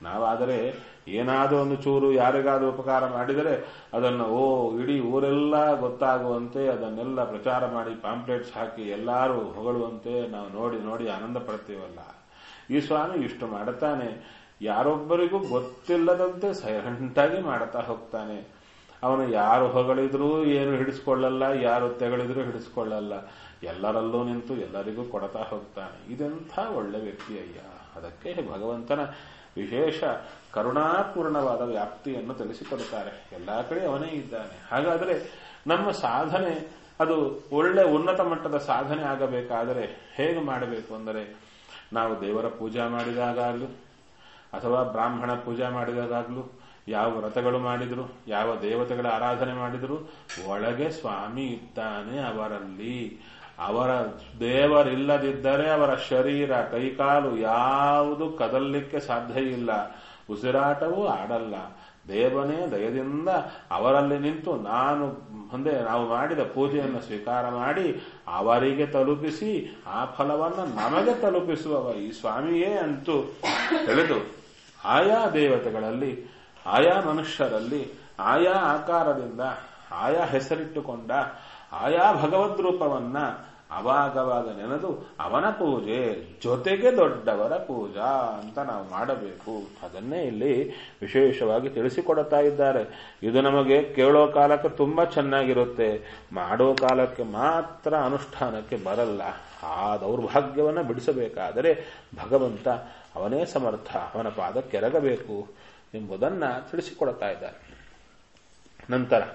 ನಾವಾದರೆ ಏನಾದರೂ ಒಂದು ಚೂರು ಯಾರಿಗಾದ್ರೂ ಉಪಕಾರ ಮಾಡಿದರೆ ಅದನ್ನು ಓ ಇಡೀ ಊರೆಲ್ಲ ಗೊತ್ತಾಗುವಂತೆ ಅದನ್ನೆಲ್ಲ ಪ್ರಚಾರ ಮಾಡಿ ಪಾಂಪ್ಲೆಟ್ಸ್ ಹಾಕಿ ಎಲ್ಲರೂ ಹೊಗಳುವಂತೆ ನಾವು ನೋಡಿ ನೋಡಿ ಆನಂದ ಪಡ್ತೀವಲ್ಲ ಈ ಸ್ವಾಮಿ ಇಷ್ಟು ಮಾಡುತ್ತಾನೆ ಯಾರೊಬ್ಬರಿಗೂ ಗೊತ್ತಿಲ್ಲದಂತೆ ಸೈಲೆಂಟಾಗಿ ಮಾಡ್ತಾ ಹೋಗ್ತಾನೆ ಅವನು ಯಾರು ಹೊಗಳಿದ್ರೂ ಏನು ಹಿಡಿಸ್ಕೊಳ್ಳಲ್ಲ ಯಾರು ತೆಗಳಿದ್ರೂ ಹಿಡಿಸ್ಕೊಳ್ಳಲ್ಲ ಎಲ್ಲರಲ್ಲೂ ನಿಂತು ಎಲ್ಲರಿಗೂ ಕೊಡ್ತಾ ಹೋಗ್ತಾನೆ ಇದೆಂಥ ಒಳ್ಳೆ ವ್ಯಕ್ತಿ ಅಯ್ಯ ಅದಕ್ಕೆ ಭಗವಂತನ ವಿಶೇಷ ಕರುಣಾಪೂರ್ಣವಾದ ವ್ಯಾಪ್ತಿಯನ್ನು ತಿಳಿಸಿಕೊಡುತ್ತಾರೆ ಎಲ್ಲಾ ಕಡೆ ಅವನೇ ಇದ್ದಾನೆ ಹಾಗಾದರೆ ನಮ್ಮ ಸಾಧನೆ ಅದು ಒಳ್ಳೆ ಉನ್ನತ ಮಟ್ಟದ ಸಾಧನೆ ಆಗಬೇಕಾದರೆ ಹೇಗೆ ಮಾಡಬೇಕು ಅಂದರೆ ನಾವು ದೇವರ ಪೂಜಾ ಮಾಡಿದಾಗಲೂ ಅಥವಾ ಬ್ರಾಹ್ಮಣ ಪೂಜೆ ಮಾಡಿದಾಗಲೂ ಯಾವ ವ್ರತಗಳು ಮಾಡಿದ್ರು ಯಾವ ದೇವತೆಗಳ ಆರಾಧನೆ ಮಾಡಿದ್ರು ಒಳಗೆ ಸ್ವಾಮಿ ಇದ್ದಾನೆ ಅವರಲ್ಲಿ ಅವರ ದೇವರಿಲ್ಲದಿದ್ದರೆ ಅವರ ಶರೀರ ಕೈಕಾಲು ಯಾವುದು ಕದಲಿಕ್ಕೆ ಸಾಧ್ಯ ಇಲ್ಲ ಉಸಿರಾಟವೂ ಆಡಲ್ಲ ದೇವನೇ ದಯದಿಂದ ಅವರಲ್ಲಿ ನಿಂತು ನಾನು ಮುಂದೆ ನಾವು ಮಾಡಿದ ಪೂಜೆಯನ್ನು ಸ್ವೀಕಾರ ಮಾಡಿ ಅವರಿಗೆ ತಲುಪಿಸಿ ಆ ಫಲವನ್ನು ನಮಗೆ ತಲುಪಿಸುವವ ಈ ಸ್ವಾಮಿಯೇ ಅಂತೂ ತಿಳಿದು ಆಯಾ ದೇವತೆಗಳಲ್ಲಿ ಆಯಾ ಮನುಷ್ಯರಲ್ಲಿ ಆಯಾ ಆಕಾರದಿಂದ ಆಯಾ ಹೆಸರಿಟ್ಟುಕೊಂಡ ಆಯಾ ಭಗವದ್ ರೂಪವನ್ನ ಅವಾಗವಾಗ ನೆನೆದು ಅವನ ಪೂಜೆ ಜೊತೆಗೆ ದೊಡ್ಡವರ ಪೂಜಾ ಅಂತ ನಾವು ಮಾಡಬೇಕು ಅದನ್ನೇ ಇಲ್ಲಿ ವಿಶೇಷವಾಗಿ ತಿಳಿಸಿಕೊಡುತ್ತಾ ಇದ್ದಾರೆ ಇದು ನಮಗೆ ಕೇಳೋ ಕಾಲಕ್ಕೆ ತುಂಬಾ ಚೆನ್ನಾಗಿರುತ್ತೆ ಮಾಡೋ ಕಾಲಕ್ಕೆ ಮಾತ್ರ ಅನುಷ್ಠಾನಕ್ಕೆ ಬರಲ್ಲ ಆ ದೌರ್ಭಾಗ್ಯವನ್ನು ಬಿಡಿಸಬೇಕಾದರೆ ಭಗವಂತ ಅವನೇ ಸಮರ್ಥ ಅವನ ಪಾದ ಕೆರಗಬೇಕು ಎಂಬುದನ್ನ ತಿಳಿಸಿಕೊಡುತ್ತಾ ಇದ್ದಾರೆ ನಂತರ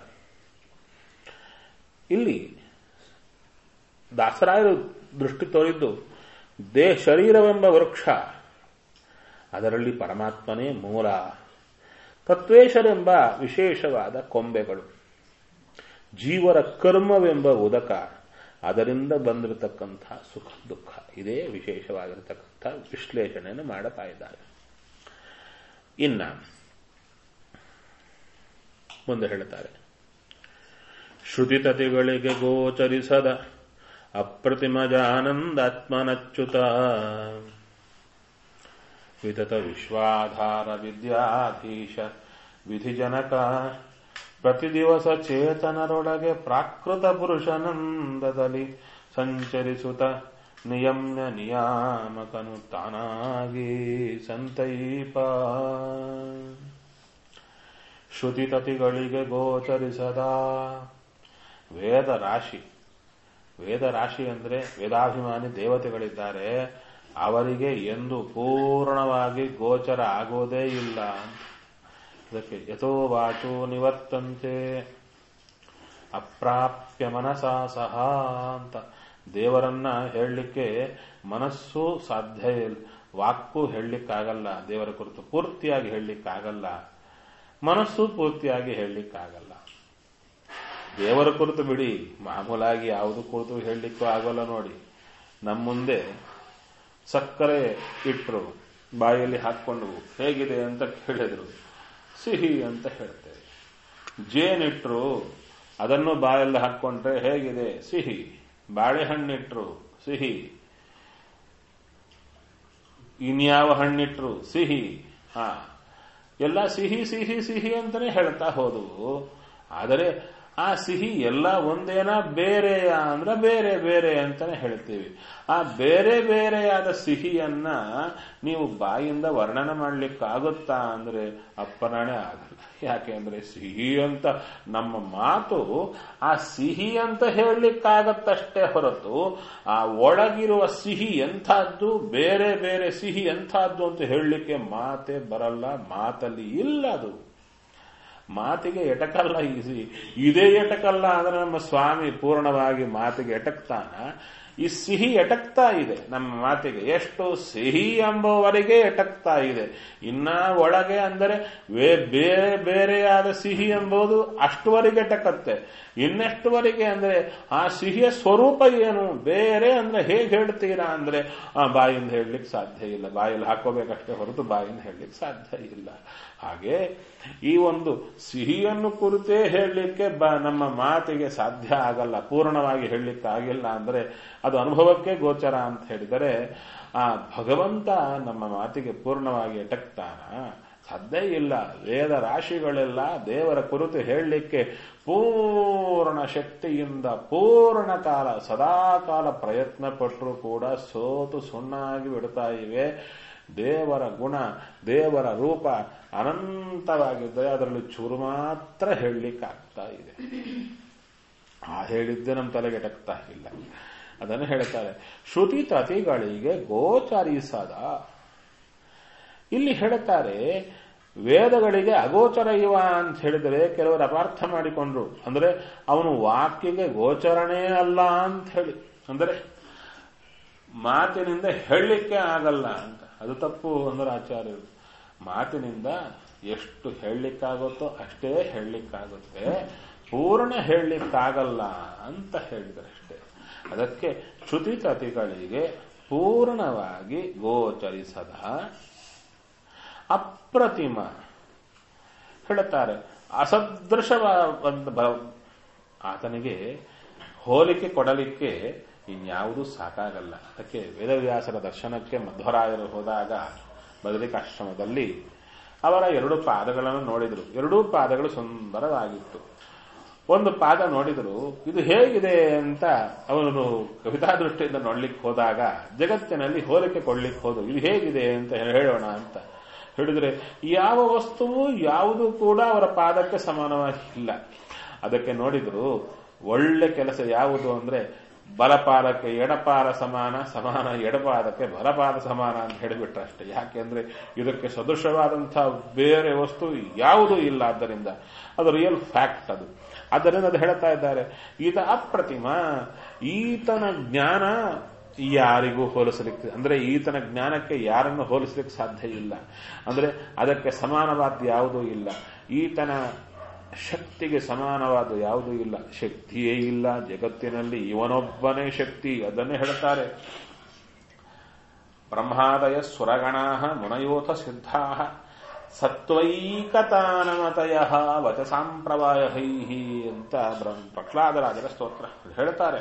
ಇಲ್ಲಿ ದಾಸರಾಯರು ದೃಷ್ಟಿ ತೋರಿದ್ದು ದೇ ಶರೀರವೆಂಬ ವೃಕ್ಷ ಅದರಲ್ಲಿ ಪರಮಾತ್ಮನೇ ಮೂಲ ತತ್ವೇಶರೆಂಬ ವಿಶೇಷವಾದ ಕೊಂಬೆಗಳು ಜೀವರ ಕರ್ಮವೆಂಬ ಉದಕ ಅದರಿಂದ ಬಂದಿರತಕ್ಕಂಥ ಸುಖ ದುಃಖ ಇದೇ ವಿಶೇಷವಾಗಿರತಕ್ಕಂಥ ವಿಶ್ಲೇಷಣೆಯನ್ನು ಮಾಡುತ್ತಾ ಇದ್ದಾರೆ ಇನ್ನ ಮುಂದೆ ಹೇಳುತ್ತಾರೆ ಶ್ರುತಿತತಿಗಳಿಗೆ ಗೋಚರಿಸದ ಅಪ್ರತಿಮಜಾನಂದಾತ್ಮನಚ್ಯುತ ವಿತತ ವಿಶ್ವಾಧಾರ ವಿದ್ಯಾಧೀಶ ವಿಧಿಜನಕ ಪ್ರತಿ ದಿವಸ ಚೇತನರೊಳಗೆ ಪ್ರಾಕೃತ ಪುರುಷನಂದದಲ್ಲಿ ಸಂಚರಿಸುತ್ತ ನಿಯಮ್ಯ ನಿಯಾಮಕನು ತಾನಾಗಿ ಸಂತೈಪ ಶ್ರುತಿತತಿಗಳಿಗೆ ಗೋಚರಿಸದ ವೇದ ರಾಶಿ ವೇದ ರಾಶಿ ಅಂದ್ರೆ ವೇದಾಭಿಮಾನಿ ದೇವತೆಗಳಿದ್ದಾರೆ ಅವರಿಗೆ ಎಂದು ಪೂರ್ಣವಾಗಿ ಗೋಚರ ಆಗೋದೇ ಇಲ್ಲ ಇದಕ್ಕೆ ಯಥೋ ವಾಚೋ ನಿವರ್ತಂತೆ ಅಪ್ರಾಪ್ಯ ಮನಸಾ ಸಹ ಅಂತ ದೇವರನ್ನ ಹೇಳಲಿಕ್ಕೆ ಮನಸ್ಸು ಸಾಧ್ಯ ಇಲ್ಲ ವಾಕ್ಕು ಹೇಳಲಿಕ್ಕಾಗಲ್ಲ ದೇವರ ಕುರಿತು ಪೂರ್ತಿಯಾಗಿ ಹೇಳಲಿಕ್ಕಾಗಲ್ಲ ಮನಸ್ಸು ಪೂರ್ತಿಯಾಗಿ ಹೇಳಲಿಕ್ಕಾಗಲ್ಲ ದೇವರ ಕುರಿತು ಬಿಡಿ ಮಾಮೂಲಾಗಿ ಯಾವುದು ಕುರಿತು ಹೇಳಲಿಕ್ಕೂ ಆಗೋಲ್ಲ ನೋಡಿ ನಮ್ಮ ಮುಂದೆ ಸಕ್ಕರೆ ಇಟ್ಟರು ಬಾಯಲ್ಲಿ ಹಾಕ್ಕೊಂಡು ಹೇಗಿದೆ ಅಂತ ಕೇಳಿದ್ರು ಸಿಹಿ ಅಂತ ಹೇಳ್ತೇವೆ ಜೇನಿಟ್ರು ಅದನ್ನು ಬಾಯಲ್ಲಿ ಹಾಕ್ಕೊಂಡ್ರೆ ಹೇಗಿದೆ ಸಿಹಿ ಬಾಳೆಹಣ್ಣಿಟ್ರು ಸಿಹಿ ಇನ್ಯಾವ ಹಣ್ಣಿಟ್ರು ಸಿಹಿ ಹಾ ಎಲ್ಲ ಸಿಹಿ ಸಿಹಿ ಸಿಹಿ ಅಂತಾನೆ ಹೇಳ್ತಾ ಹೋದವು ಆದರೆ ಆ ಸಿಹಿ ಎಲ್ಲ ಒಂದೇನ ಬೇರೆಯ ಅಂದ್ರೆ ಬೇರೆ ಬೇರೆ ಅಂತಾನೆ ಹೇಳ್ತೀವಿ ಆ ಬೇರೆ ಬೇರೆಯಾದ ಸಿಹಿಯನ್ನ ನೀವು ಬಾಯಿಂದ ವರ್ಣನೆ ಮಾಡ್ಲಿಕ್ಕಾಗುತ್ತಾ ಅಂದ್ರೆ ಅಪ್ಪನಾಣೆ ಆಗಲ್ಲ ಯಾಕೆ ಅಂದ್ರೆ ಸಿಹಿ ಅಂತ ನಮ್ಮ ಮಾತು ಆ ಸಿಹಿ ಅಂತ ಹೇಳಲಿಕ್ಕಾಗತ್ತಷ್ಟೇ ಹೊರತು ಆ ಒಳಗಿರುವ ಸಿಹಿ ಎಂಥದ್ದು ಬೇರೆ ಬೇರೆ ಸಿಹಿ ಎಂಥದ್ದು ಅಂತ ಹೇಳಲಿಕ್ಕೆ ಮಾತೇ ಬರಲ್ಲ ಮಾತಲ್ಲಿ ಇಲ್ಲ ಅದು ಮಾತಿಗೆ ಎಟಕಲ್ಲ ಈಸಿ ಇದೇ ಎಟಕಲ್ಲ ಅಂದ್ರೆ ನಮ್ಮ ಸ್ವಾಮಿ ಪೂರ್ಣವಾಗಿ ಮಾತಿಗೆ ಎಟಕ್ತಾನ ಈ ಸಿಹಿ ಎಟಕ್ತಾ ಇದೆ ನಮ್ಮ ಮಾತಿಗೆ ಎಷ್ಟು ಸಿಹಿ ಎಂಬುವರೆಗೆ ಎಟಕ್ತಾ ಇದೆ ಇನ್ನ ಒಳಗೆ ಅಂದರೆ ಬೇರೆ ಬೇರೆಯಾದ ಸಿಹಿ ಎಂಬುದು ಅಷ್ಟುವರೆಗೆ ಎಟಕತ್ತೆ ಇನ್ನೆಷ್ಟುವರೆಗೆ ಅಂದ್ರೆ ಆ ಸಿಹಿಯ ಸ್ವರೂಪ ಏನು ಬೇರೆ ಅಂದ್ರೆ ಹೇಗೆ ಹೇಳ್ತೀರಾ ಅಂದ್ರೆ ಆ ಬಾಯಿಂದ ಹೇಳಲಿಕ್ಕೆ ಸಾಧ್ಯ ಇಲ್ಲ ಬಾಯಲ್ಲಿ ಹಾಕೋಬೇಕಷ್ಟೇ ಹೊರತು ಬಾಯಿಂದ ಹೇಳಲಿಕ್ಕೆ ಸಾಧ್ಯ ಇಲ್ಲ ಹಾಗೆ ಈ ಒಂದು ಸಿಹಿಯನ್ನು ಕುರಿತೇ ಹೇಳಲಿಕ್ಕೆ ಬ ನಮ್ಮ ಮಾತಿಗೆ ಸಾಧ್ಯ ಆಗಲ್ಲ ಪೂರ್ಣವಾಗಿ ಹೇಳಲಿಕ್ಕೆ ಆಗಿಲ್ಲ ಅಂದ್ರೆ ಅದು ಅನುಭವಕ್ಕೆ ಗೋಚರ ಅಂತ ಹೇಳಿದರೆ ಆ ಭಗವಂತ ನಮ್ಮ ಮಾತಿಗೆ ಪೂರ್ಣವಾಗಿ ಎಟಕ್ತಾನ ಸಾಧ್ಯ ಇಲ್ಲ ವೇದ ರಾಶಿಗಳೆಲ್ಲ ದೇವರ ಕುರಿತು ಹೇಳಲಿಕ್ಕೆ ಪೂರ್ಣ ಶಕ್ತಿಯಿಂದ ಪೂರ್ಣ ಕಾಲ ಸದಾಕಾಲ ಪ್ರಯತ್ನ ಪಟ್ಟರೂ ಕೂಡ ಸೋತು ಸುಣ್ಣಾಗಿ ಬಿಡ್ತಾ ಇವೆ ದೇವರ ಗುಣ ದೇವರ ರೂಪ ಅನಂತವಾಗಿದ್ದರೆ ಅದರಲ್ಲಿ ಚೂರು ಮಾತ್ರ ಹೇಳಲಿಕ್ಕಾಗ್ತಾ ಇದೆ ಆ ಹೇಳಿದ್ದೆ ನಮ್ಮ ತಲೆಗೆ ಎಟಕ್ತಾ ಇಲ್ಲ ಅದನ್ನು ಹೇಳ್ತಾರೆ ಶ್ರುತಿ ತತಿಗಳಿಗೆ ಗೋಚರಿಸದ ಇಲ್ಲಿ ಹೇಳುತ್ತಾರೆ ವೇದಗಳಿಗೆ ಅಗೋಚರ ಇವ ಅಂತ ಹೇಳಿದರೆ ಕೆಲವರು ಅಪಾರ್ಥ ಮಾಡಿಕೊಂಡ್ರು ಅಂದ್ರೆ ಅವನು ವಾಕ್ಯಗೆ ಗೋಚರನೇ ಅಲ್ಲ ಅಂತ ಹೇಳಿ ಅಂದರೆ ಮಾತಿನಿಂದ ಹೇಳಲಿಕ್ಕೆ ಆಗಲ್ಲ ಅಂತ ಅದು ತಪ್ಪು ಅಂದ್ರೆ ಆಚಾರ್ಯರು ಮಾತಿನಿಂದ ಎಷ್ಟು ಹೇಳಲಿಕ್ಕಾಗುತ್ತೋ ಅಷ್ಟೇ ಹೇಳಲಿಕ್ಕಾಗುತ್ತೆ ಪೂರ್ಣ ಹೇಳಲಿಕ್ಕಾಗಲ್ಲ ಅಂತ ಹೇಳಿದರೆ ಅಷ್ಟೇ ಅದಕ್ಕೆ ಶ್ರುತಿ ತತಿಗಳಿಗೆ ಪೂರ್ಣವಾಗಿ ಗೋಚರಿಸದ ಅಪ್ರತಿಮ ಹೇಳುತ್ತಾರೆ ಅಸದೃಶವಾದ ಆತನಿಗೆ ಹೋಲಿಕೆ ಕೊಡಲಿಕ್ಕೆ ಇನ್ಯಾವುದೂ ಸಾಕಾಗಲ್ಲ ಅದಕ್ಕೆ ವೇದವ್ಯಾಸರ ದರ್ಶನಕ್ಕೆ ಮಧ್ವರಾಯರು ಹೋದಾಗ ಬದರಿಕಾಶ್ರಮದಲ್ಲಿ ಅವರ ಎರಡು ಪಾದಗಳನ್ನು ನೋಡಿದರು ಎರಡೂ ಪಾದಗಳು ಸುಂದರವಾಗಿತ್ತು ಒಂದು ಪಾದ ನೋಡಿದರು ಇದು ಹೇಗಿದೆ ಅಂತ ಅವನು ಕವಿತಾ ದೃಷ್ಟಿಯಿಂದ ನೋಡ್ಲಿಕ್ಕೆ ಹೋದಾಗ ಜಗತ್ತಿನಲ್ಲಿ ಹೋಲಿಕೆ ಕೊಡ್ಲಿಕ್ಕೆ ಹೋದು ಇದು ಹೇಗಿದೆ ಅಂತ ಹೇಳೋಣ ಅಂತ ಹೇಳಿದ್ರೆ ಯಾವ ವಸ್ತುವು ಯಾವುದು ಕೂಡ ಅವರ ಪಾದಕ್ಕೆ ಸಮಾನವಾಗಿಲ್ಲ ಅದಕ್ಕೆ ನೋಡಿದ್ರು ಒಳ್ಳೆ ಕೆಲಸ ಯಾವುದು ಅಂದ್ರೆ ಬಲಪಾದಕ್ಕೆ ಎಡಪಾದ ಸಮಾನ ಸಮಾನ ಎಡಪಾದಕ್ಕೆ ಬಲಪಾದ ಸಮಾನ ಅಂತ ಹೇಳಿಬಿಟ್ರೆ ಅಷ್ಟೇ ಯಾಕೆಂದ್ರೆ ಇದಕ್ಕೆ ಸದೃಶವಾದಂತಹ ಬೇರೆ ವಸ್ತು ಯಾವುದೂ ಇಲ್ಲ ಆದ್ದರಿಂದ ಅದು ರಿಯಲ್ ಫ್ಯಾಕ್ಟ್ ಅದು ಆದ್ದರಿಂದ ಅದು ಹೇಳ್ತಾ ಇದ್ದಾರೆ ಈತ ಅಪ್ರತಿಮ ಈತನ ಜ್ಞಾನ ಯಾರಿಗೂ ಹೋಲಿಸಲಿಕ್ಕೆ ಅಂದ್ರೆ ಈತನ ಜ್ಞಾನಕ್ಕೆ ಯಾರನ್ನು ಹೋಲಿಸಲಿಕ್ಕೆ ಸಾಧ್ಯ ಇಲ್ಲ ಅಂದ್ರೆ ಅದಕ್ಕೆ ಸಮಾನವಾದ ಯಾವುದೂ ಇಲ್ಲ ಈತನ ಶಕ್ತಿಗೆ ಸಮಾನವಾದ ಯಾವುದೂ ಇಲ್ಲ ಶಕ್ತಿಯೇ ಇಲ್ಲ ಜಗತ್ತಿನಲ್ಲಿ ಇವನೊಬ್ಬನೇ ಶಕ್ತಿ ಅದನ್ನೇ ಹೇಳ್ತಾರೆ ಬ್ರಹ್ಮಾದಯ ಸುರಗಣಾ ಮುನಯೋಥ ಸಿದ್ಧಾ ಸತ್ವೈಕತಾನಮತಯ ವಚಸಾಂಪ್ರವಾಯಹೈ ಅಂತ ಪ್ರಹ್ಲಾದರಾಜರ ಸ್ತೋತ್ರ ಹೇಳ್ತಾರೆ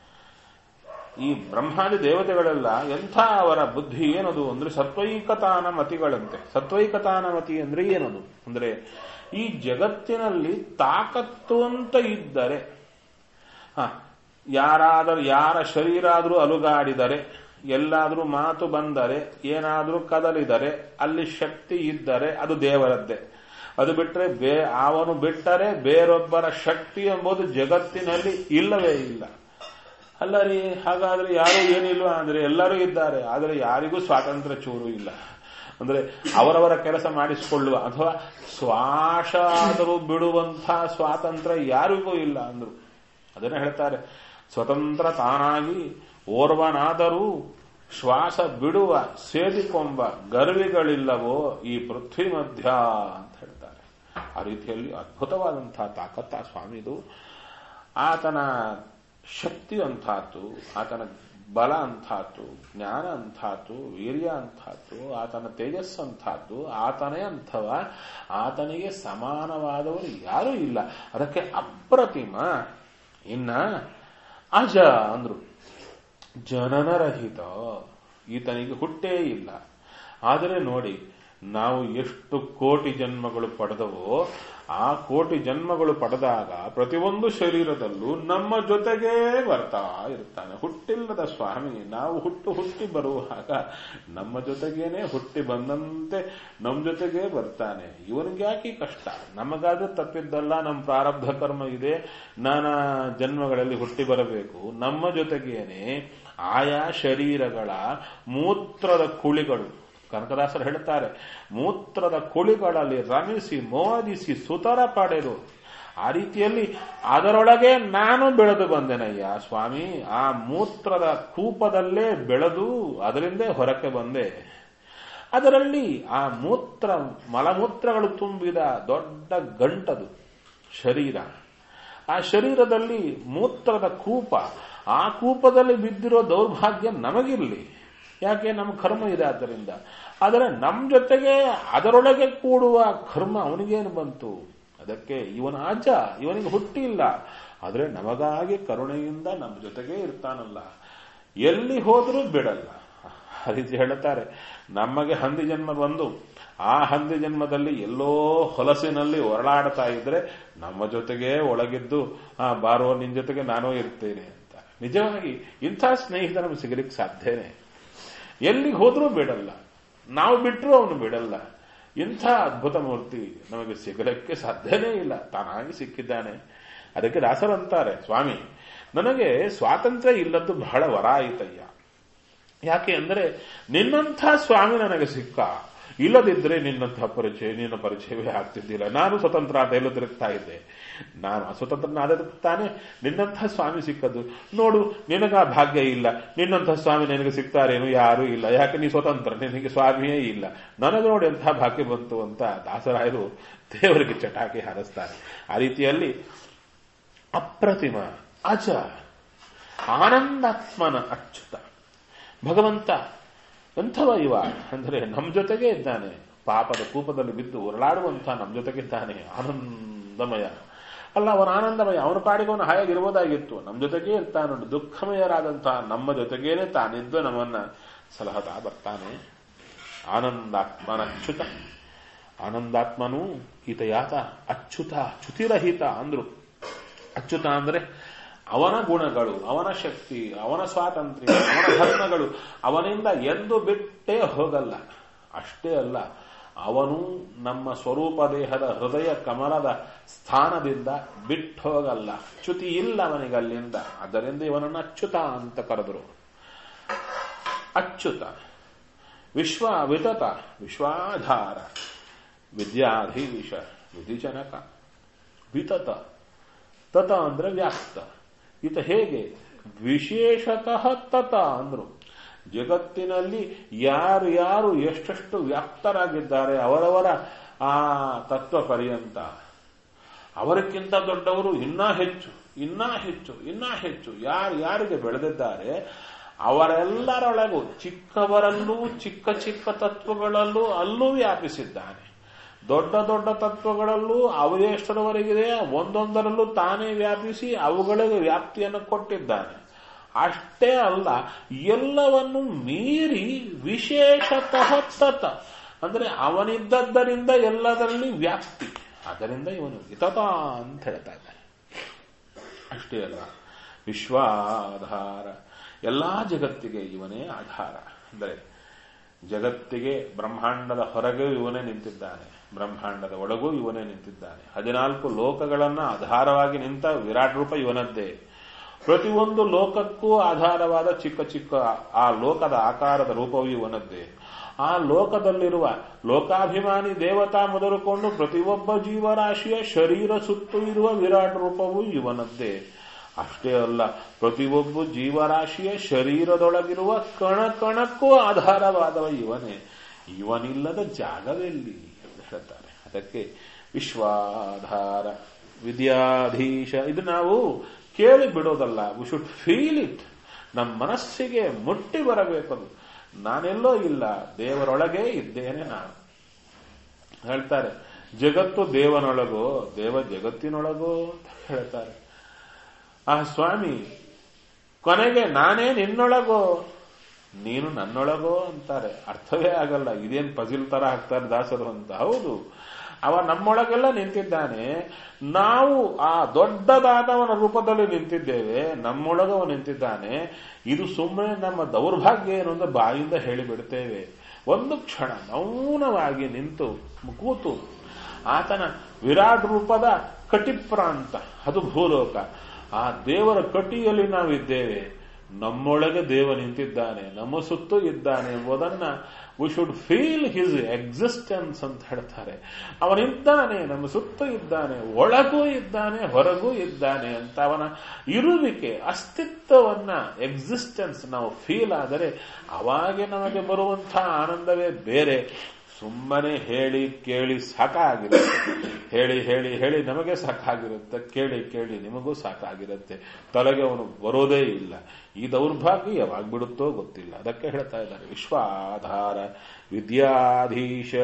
ಈ ಬ್ರಹ್ಮಾದಿ ದೇವತೆಗಳೆಲ್ಲ ಎಂಥ ಅವರ ಬುದ್ಧಿ ಏನದು ಅಂದ್ರೆ ಸತ್ವೈಕತಾನ ಮತಿಗಳಂತೆ ಸತ್ವೈಕತಾನ ಮತಿ ಅಂದ್ರೆ ಏನದು ಅಂದ್ರೆ ಈ ಜಗತ್ತಿನಲ್ಲಿ ತಾಕತ್ತು ಅಂತ ಇದ್ದರೆ ಹ ಯಾರಾದರೂ ಯಾರ ಶರೀರ ಆದರೂ ಅಲುಗಾಡಿದರೆ ಎಲ್ಲಾದರೂ ಮಾತು ಬಂದರೆ ಏನಾದರೂ ಕದಲಿದರೆ ಅಲ್ಲಿ ಶಕ್ತಿ ಇದ್ದರೆ ಅದು ದೇವರದ್ದೇ ಅದು ಬಿಟ್ಟರೆ ಬೇ ಅವನು ಬಿಟ್ಟರೆ ಬೇರೊಬ್ಬರ ಶಕ್ತಿ ಎಂಬುದು ಜಗತ್ತಿನಲ್ಲಿ ಇಲ್ಲವೇ ಇಲ್ಲ ಅಲ್ಲ ರೀ ಹಾಗಾದ್ರೆ ಯಾರು ಏನಿಲ್ವಾ ಅಂದ್ರೆ ಎಲ್ಲರೂ ಇದ್ದಾರೆ ಆದರೆ ಯಾರಿಗೂ ಸ್ವಾತಂತ್ರ್ಯ ಚೂರು ಇಲ್ಲ ಅಂದ್ರೆ ಅವರವರ ಕೆಲಸ ಮಾಡಿಸಿಕೊಳ್ಳುವ ಅಥವಾ ಶ್ವಾಸ ಆದರೂ ಬಿಡುವಂತಹ ಸ್ವಾತಂತ್ರ್ಯ ಯಾರಿಗೂ ಇಲ್ಲ ಅಂದ್ರು ಅದನ್ನ ಹೇಳ್ತಾರೆ ಸ್ವತಂತ್ರ ತಾನಾಗಿ ಓರ್ವನಾದರೂ ಶ್ವಾಸ ಬಿಡುವ ಸೇದಿಕೊಂಬ ಗರ್ವಿಗಳಿಲ್ಲವೋ ಈ ಪೃಥ್ವಿ ಮಧ್ಯ ಅಂತ ಹೇಳ್ತಾರೆ ಆ ರೀತಿಯಲ್ಲಿ ಅದ್ಭುತವಾದಂತಹ ತಾಕತ್ತ ಸ್ವಾಮಿದು ಆತನ ಶಕ್ತಿ ಅಂಥಾತು ಆತನ ಬಲ ಅಂಥಾತು ಜ್ಞಾನ ಅಂಥಾತು ವೀರ್ಯ ಅಂಥಾತು ಆತನ ತೇಜಸ್ಸು ಅಂಥಾತು ಆತನೇ ಅಂಥವ ಆತನಿಗೆ ಸಮಾನವಾದವರು ಯಾರೂ ಇಲ್ಲ ಅದಕ್ಕೆ ಅಪ್ರತಿಮ ಇನ್ನ ಅಜ ಅಂದ್ರು ಜನನರಹಿತ ಈತನಿಗೆ ಹುಟ್ಟೇ ಇಲ್ಲ ಆದರೆ ನೋಡಿ ನಾವು ಎಷ್ಟು ಕೋಟಿ ಜನ್ಮಗಳು ಪಡೆದವೋ ಆ ಕೋಟಿ ಜನ್ಮಗಳು ಪಡೆದಾಗ ಪ್ರತಿಯೊಂದು ಶರೀರದಲ್ಲೂ ನಮ್ಮ ಜೊತೆಗೇ ಬರ್ತಾ ಇರ್ತಾನೆ ಹುಟ್ಟಿಲ್ಲದ ಸ್ವಾಮಿ ನಾವು ಹುಟ್ಟು ಹುಟ್ಟಿ ಬರುವಾಗ ನಮ್ಮ ಜೊತೆಗೇನೆ ಹುಟ್ಟಿ ಬಂದಂತೆ ನಮ್ಮ ಜೊತೆಗೇ ಬರ್ತಾನೆ ಇವನಿಗೆ ಯಾಕೆ ಕಷ್ಟ ನಮಗಾದ್ರೂ ತಪ್ಪಿದ್ದಲ್ಲ ನಮ್ಮ ಪ್ರಾರಬ್ಧ ಕರ್ಮ ಇದೆ ನಾನಾ ಜನ್ಮಗಳಲ್ಲಿ ಹುಟ್ಟಿ ಬರಬೇಕು ನಮ್ಮ ಜೊತೆಗೇನೆ ಆಯಾ ಶರೀರಗಳ ಮೂತ್ರದ ಕುಳಿಗಳು ಕನಕದಾಸರು ಹೇಳುತ್ತಾರೆ ಮೂತ್ರದ ಕುಳಿಗಳಲ್ಲಿ ರಮಿಸಿ ಮೋದಿಸಿ ಸುತರ ಪಡೆದು ಆ ರೀತಿಯಲ್ಲಿ ಅದರೊಳಗೆ ನಾನು ಬೆಳೆದು ಬಂದೆನಯ್ಯ ಸ್ವಾಮಿ ಆ ಮೂತ್ರದ ಕೂಪದಲ್ಲೇ ಬೆಳೆದು ಅದರಿಂದೇ ಹೊರಕ್ಕೆ ಬಂದೆ ಅದರಲ್ಲಿ ಆ ಮೂತ್ರ ಮಲಮೂತ್ರಗಳು ತುಂಬಿದ ದೊಡ್ಡ ಗಂಟದು ಶರೀರ ಆ ಶರೀರದಲ್ಲಿ ಮೂತ್ರದ ಕೂಪ ಆ ಕೂಪದಲ್ಲಿ ಬಿದ್ದಿರೋ ದೌರ್ಭಾಗ್ಯ ನಮಗಿರಲಿ ಯಾಕೆ ನಮ್ಮ ಕರ್ಮ ಇದೆ ಆದ್ದರಿಂದ ಆದರೆ ನಮ್ಮ ಜೊತೆಗೆ ಅದರೊಳಗೆ ಕೂಡುವ ಕರ್ಮ ಅವನಿಗೇನು ಬಂತು ಅದಕ್ಕೆ ಇವನ ಅಜ್ಜ ಇವನಿಗೆ ಹುಟ್ಟಿಲ್ಲ ಆದರೆ ನಮಗಾಗಿ ಕರುಣೆಯಿಂದ ನಮ್ಮ ಜೊತೆಗೆ ಇರ್ತಾನಲ್ಲ ಎಲ್ಲಿ ಹೋದರೂ ಬಿಡಲ್ಲ ಆ ರೀತಿ ಹೇಳುತ್ತಾರೆ ನಮಗೆ ಹಂದಿ ಜನ್ಮ ಬಂದು ಆ ಹಂದಿ ಜನ್ಮದಲ್ಲಿ ಎಲ್ಲೋ ಹೊಲಸಿನಲ್ಲಿ ಹೊರಳಾಡ್ತಾ ಇದ್ರೆ ನಮ್ಮ ಜೊತೆಗೆ ಒಳಗಿದ್ದು ಆ ಬಾರೋ ನಿನ್ ಜೊತೆಗೆ ನಾನೂ ಇರ್ತೇನೆ ಅಂತ ನಿಜವಾಗಿ ಇಂಥ ಸ್ನೇಹಿತ ನಮಗೆ ಸಿಗಲಿಕ್ಕೆ ಸಾಧ್ಯನೇ ಎಲ್ಲಿಗೆ ಹೋದ್ರೂ ಬಿಡಲ್ಲ ನಾವು ಬಿಟ್ಟರು ಅವನು ಬಿಡಲ್ಲ ಇಂಥ ಅದ್ಭುತ ಮೂರ್ತಿ ನಮಗೆ ಸಿಗಲಿಕ್ಕೆ ಸಾಧ್ಯನೇ ಇಲ್ಲ ತಾನಾಗಿ ಸಿಕ್ಕಿದ್ದಾನೆ ಅದಕ್ಕೆ ದಾಸರಂತಾರೆ ಸ್ವಾಮಿ ನನಗೆ ಸ್ವಾತಂತ್ರ್ಯ ಇಲ್ಲದ್ದು ಬಹಳ ವರ ಆಯಿತಯ್ಯ ಯಾಕೆ ಅಂದರೆ ನಿನ್ನಂಥ ಸ್ವಾಮಿ ನನಗೆ ಸಿಕ್ಕ ಇಲ್ಲದಿದ್ದರೆ ನಿನ್ನಂಥ ಪರಿಚಯ ನಿನ್ನ ಪರಿಚಯವೇ ಆಗ್ತಿದ್ದಿಲ್ಲ ನಾನು ಸ್ವತಂತ್ರ ಅಂತ ಎಲ್ಲೂ ತಿರುಗ್ತಾ ಇದ್ದೆ ನಾನು ಅಸ್ವತಂತ್ರನಾದದಕ್ಕೆ ತಾನೇ ನಿನ್ನಂಥ ಸ್ವಾಮಿ ಸಿಕ್ಕದ್ದು ನೋಡು ನಿನಗ ಭಾಗ್ಯ ಇಲ್ಲ ನಿನ್ನಂಥ ಸ್ವಾಮಿ ನಿನಗೆ ಸಿಗ್ತಾರೇನು ಯಾರೂ ಇಲ್ಲ ಯಾಕೆ ನೀ ಸ್ವತಂತ್ರ ನಿನಗೆ ಸ್ವಾಮಿಯೇ ಇಲ್ಲ ನನಗೆ ನೋಡಿ ಎಂಥ ಭಾಗ್ಯ ಬಂತು ಅಂತ ದಾಸರಾಯರು ದೇವರಿಗೆ ಚಟಾಕಿ ಹಾರಿಸ್ತಾರೆ ಆ ರೀತಿಯಲ್ಲಿ ಅಪ್ರತಿಮ ಅಜ ಆನಂದಾತ್ಮನ ಅಚ್ಯುತ ಭಗವಂತ ಎಂಥವ ಇವ ಅಂದರೆ ನಮ್ಮ ಜೊತೆಗೆ ಇದ್ದಾನೆ ಪಾಪದ ಕೂಪದಲ್ಲಿ ಬಿದ್ದು ಉರುಳಾಡುವಂಥ ನಮ್ಮ ಜೊತೆಗಿದ್ದಾನೆ ಆನಂದಮಯ ಅಲ್ಲ ಅವನ ಆನಂದಮಯ ಅವನ ಪಾಡಿಗೆ ಅವನು ಹಾಯಾಗಿರ್ಬೋದಾಗಿತ್ತು ನಮ್ಮ ಜೊತೆಗೇ ಇರ್ತಾನುಂಟು ದುಃಖಮಯರಾದಂತಹ ನಮ್ಮ ಜೊತೆಗೇನೆ ತಾನಿದ್ದು ನಮ್ಮನ್ನ ಸಲಹತಾ ಬರ್ತಾನೆ ಆನಂದಾತ್ಮನ ಅಚ್ಯುತ ಆನಂದಾತ್ಮನು ಈತಯಾತ ಅಚ್ಯುತ ಚ್ಯುತಿರಹಿತ ಅಂದ್ರು ಅಚ್ಯುತ ಅಂದ್ರೆ ಅವನ ಗುಣಗಳು ಅವನ ಶಕ್ತಿ ಅವನ ಸ್ವಾತಂತ್ರ್ಯ ಅವನ ಧರ್ಮಗಳು ಅವನಿಂದ ಎಂದು ಬಿಟ್ಟೇ ಹೋಗಲ್ಲ ಅಷ್ಟೇ ಅಲ್ಲ ಅವನು ನಮ್ಮ ಸ್ವರೂಪ ದೇಹದ ಹೃದಯ ಕಮಲದ ಸ್ಥಾನದಿಂದ ಬಿಟ್ಟು ಹೋಗಲ್ಲ ಚ್ಯುತಿ ಇಲ್ಲ ಅವನಿಗೆ ಅಲ್ಲಿಂದ ಅದರಿಂದ ಇವನನ್ನು ಅಚ್ಯುತ ಅಂತ ಕರೆದರು ಅಚ್ಯುತ ವಿಶ್ವ ವಿತತ ವಿಶ್ವಾಧಾರ ವಿದ್ಯಾಧೀಶ ವಿಧಿಜನಕ ವಿತತ ತತ ಅಂದ್ರೆ ವ್ಯಾಪ್ತ ಈತ ಹೇಗೆ ವಿಶೇಷತಃ ತತ ಅಂದ್ರು ಜಗತ್ತಿನಲ್ಲಿ ಯಾರು ಯಾರು ಎಷ್ಟೆಷ್ಟು ವ್ಯಾಪ್ತರಾಗಿದ್ದಾರೆ ಅವರವರ ಆ ತತ್ವ ಪರ್ಯಂತ ಅವರಕ್ಕಿಂತ ದೊಡ್ಡವರು ಇನ್ನೂ ಹೆಚ್ಚು ಇನ್ನೂ ಹೆಚ್ಚು ಇನ್ನೂ ಹೆಚ್ಚು ಯಾರು ಯಾರಿಗೆ ಬೆಳೆದಿದ್ದಾರೆ ಅವರೆಲ್ಲರೊಳಗೂ ಚಿಕ್ಕವರಲ್ಲೂ ಚಿಕ್ಕ ಚಿಕ್ಕ ತತ್ವಗಳಲ್ಲೂ ಅಲ್ಲೂ ವ್ಯಾಪಿಸಿದ್ದಾನೆ ದೊಡ್ಡ ದೊಡ್ಡ ತತ್ವಗಳಲ್ಲೂ ಅವರೆಷ್ಟರವರೆಗಿದೆ ಒಂದೊಂದರಲ್ಲೂ ತಾನೇ ವ್ಯಾಪಿಸಿ ಅವುಗಳಿಗೆ ವ್ಯಾಪ್ತಿಯನ್ನು ಕೊಟ್ಟಿದ್ದಾನೆ ಅಷ್ಟೇ ಅಲ್ಲ ಎಲ್ಲವನ್ನು ಮೀರಿ ವಿಶೇಷತಃ ತತ ಅಂದ್ರೆ ಅವನಿದ್ದದ್ದರಿಂದ ಎಲ್ಲದರಲ್ಲಿ ವ್ಯಾಪ್ತಿ ಅದರಿಂದ ಇವನು ವಿತತ ಅಂತ ಹೇಳ್ತಾ ಇದ್ದಾನೆ ಅಷ್ಟೇ ಅಲ್ಲ ವಿಶ್ವಾಧಾರ ಎಲ್ಲಾ ಜಗತ್ತಿಗೆ ಇವನೇ ಆಧಾರ ಅಂದರೆ ಜಗತ್ತಿಗೆ ಬ್ರಹ್ಮಾಂಡದ ಹೊರಗೂ ಇವನೇ ನಿಂತಿದ್ದಾನೆ ಬ್ರಹ್ಮಾಂಡದ ಒಳಗೂ ಇವನೇ ನಿಂತಿದ್ದಾನೆ ಹದಿನಾಲ್ಕು ಲೋಕಗಳನ್ನ ಆಧಾರವಾಗಿ ನಿಂತ ವಿರಾಟ್ ರೂಪ ಇವನದ್ದೇ ಪ್ರತಿಯೊಂದು ಲೋಕಕ್ಕೂ ಆಧಾರವಾದ ಚಿಕ್ಕ ಚಿಕ್ಕ ಆ ಲೋಕದ ಆಕಾರದ ರೂಪವೂ ಇವನದ್ದೇ ಆ ಲೋಕದಲ್ಲಿರುವ ಲೋಕಾಭಿಮಾನಿ ದೇವತಾ ಮೊದಲುಕೊಂಡು ಪ್ರತಿಯೊಬ್ಬ ಜೀವರಾಶಿಯ ಶರೀರ ಸುತ್ತು ಇರುವ ವಿರಾಟ್ ರೂಪವೂ ಇವನದ್ದೇ ಅಷ್ಟೇ ಅಲ್ಲ ಪ್ರತಿಯೊಬ್ಬ ಜೀವರಾಶಿಯ ಶರೀರದೊಳಗಿರುವ ಕಣ ಕಣಕ್ಕೂ ಆಧಾರವಾದವ ಇವನೇ ಇವನಿಲ್ಲದ ಜಾಗವೆಲ್ಲಿ ಎಂದು ಹೇಳ್ತಾರೆ ಅದಕ್ಕೆ ವಿಶ್ವಾಧಾರ ವಿದ್ಯಾಧೀಶ ಇದು ನಾವು ಕೇಳಿ ಬಿಡೋದಲ್ಲ ವಿ ಶುಡ್ ಫೀಲ್ ಇಟ್ ನಮ್ಮ ಮನಸ್ಸಿಗೆ ಮುಟ್ಟಿ ಬರಬೇಕದು ನಾನೆಲ್ಲೋ ಇಲ್ಲ ದೇವರೊಳಗೇ ಇದ್ದೇನೆ ನಾನು ಹೇಳ್ತಾರೆ ಜಗತ್ತು ದೇವನೊಳಗೋ ದೇವ ಜಗತ್ತಿನೊಳಗೋ ಅಂತ ಹೇಳ್ತಾರೆ ಆ ಸ್ವಾಮಿ ಕೊನೆಗೆ ನಾನೇ ನಿನ್ನೊಳಗೋ ನೀನು ನನ್ನೊಳಗೋ ಅಂತಾರೆ ಅರ್ಥವೇ ಆಗಲ್ಲ ಇದೇನ್ ಪಜಿಲ್ ತರ ಹಾಕ್ತಾರೆ ದಾಸರು ಅಂತ ಹೌದು ಅವ ನಮ್ಮೊಳಗೆಲ್ಲ ನಿಂತಿದ್ದಾನೆ ನಾವು ಆ ದೊಡ್ಡದಾದವನ ರೂಪದಲ್ಲಿ ನಿಂತಿದ್ದೇವೆ ನಮ್ಮೊಳಗವ ನಿಂತಿದ್ದಾನೆ ಇದು ಸುಮ್ಮನೆ ನಮ್ಮ ದೌರ್ಭಾಗ್ಯ ಏನು ಅಂತ ಬಾಯಿಂದ ಹೇಳಿಬಿಡ್ತೇವೆ ಒಂದು ಕ್ಷಣ ಮೌನವಾಗಿ ನಿಂತು ಕೂತು ಆತನ ವಿರಾಟ್ ರೂಪದ ಕಟಿಪ್ರಾಂತ ಅದು ಭೂಲೋಕ ಆ ದೇವರ ಕಟಿಯಲ್ಲಿ ನಾವಿದ್ದೇವೆ ನಮ್ಮೊಳಗೆ ದೇವ ನಿಂತಿದ್ದಾನೆ ನಮ್ಮ ಸುತ್ತು ಇದ್ದಾನೆ ಎಂಬುದನ್ನ we should feel his existence ಅಂತ ಹೇಳ್ತಾರೆ ಅವನಿದ್ದಾನೆ ನಮ್ಮ ಸುತ್ತ ಇದ್ದಾನೆ ಒಳಗೂ ಇದ್ದಾನೆ ಹೊರಗೂ ಇದ್ದಾನೆ ಅಂತ ಅವನ ಇರುವಿಕೆ ಅಸ್ತಿತ್ವವನ್ನ ಎಕ್ಸಿಸ್ಟೆನ್ಸ್ ನಾವು ಫೀಲ್ ಆದರೆ ಅವಾಗೆ ನಮಗೆ ಬರುವಂತಹ ಆನಂದವೇ ಬೇರೆ ಸುಮ್ಮನೆ ಹೇಳಿ ಕೇಳಿ ಸಾಕಾಗಿರುತ್ತೆ ಹೇಳಿ ಹೇಳಿ ಹೇಳಿ ನಮಗೆ ಸಾಕಾಗಿರುತ್ತೆ ಕೇಳಿ ಕೇಳಿ ನಿಮಗೂ ಸಾಕಾಗಿರುತ್ತೆ ತಲೆಗೆ ಅವನು ಬರೋದೇ ಇಲ್ಲ ಈ ದೌರ್ಭಾಗ್ಯ ಯಾವಾಗ ಬಿಡುತ್ತೋ ಗೊತ್ತಿಲ್ಲ ಅದಕ್ಕೆ ಹೇಳ್ತಾ ಇದ್ದಾರೆ ವಿಶ್ವಾಧಾರ ವಿದ್ಯಾಧೀಶ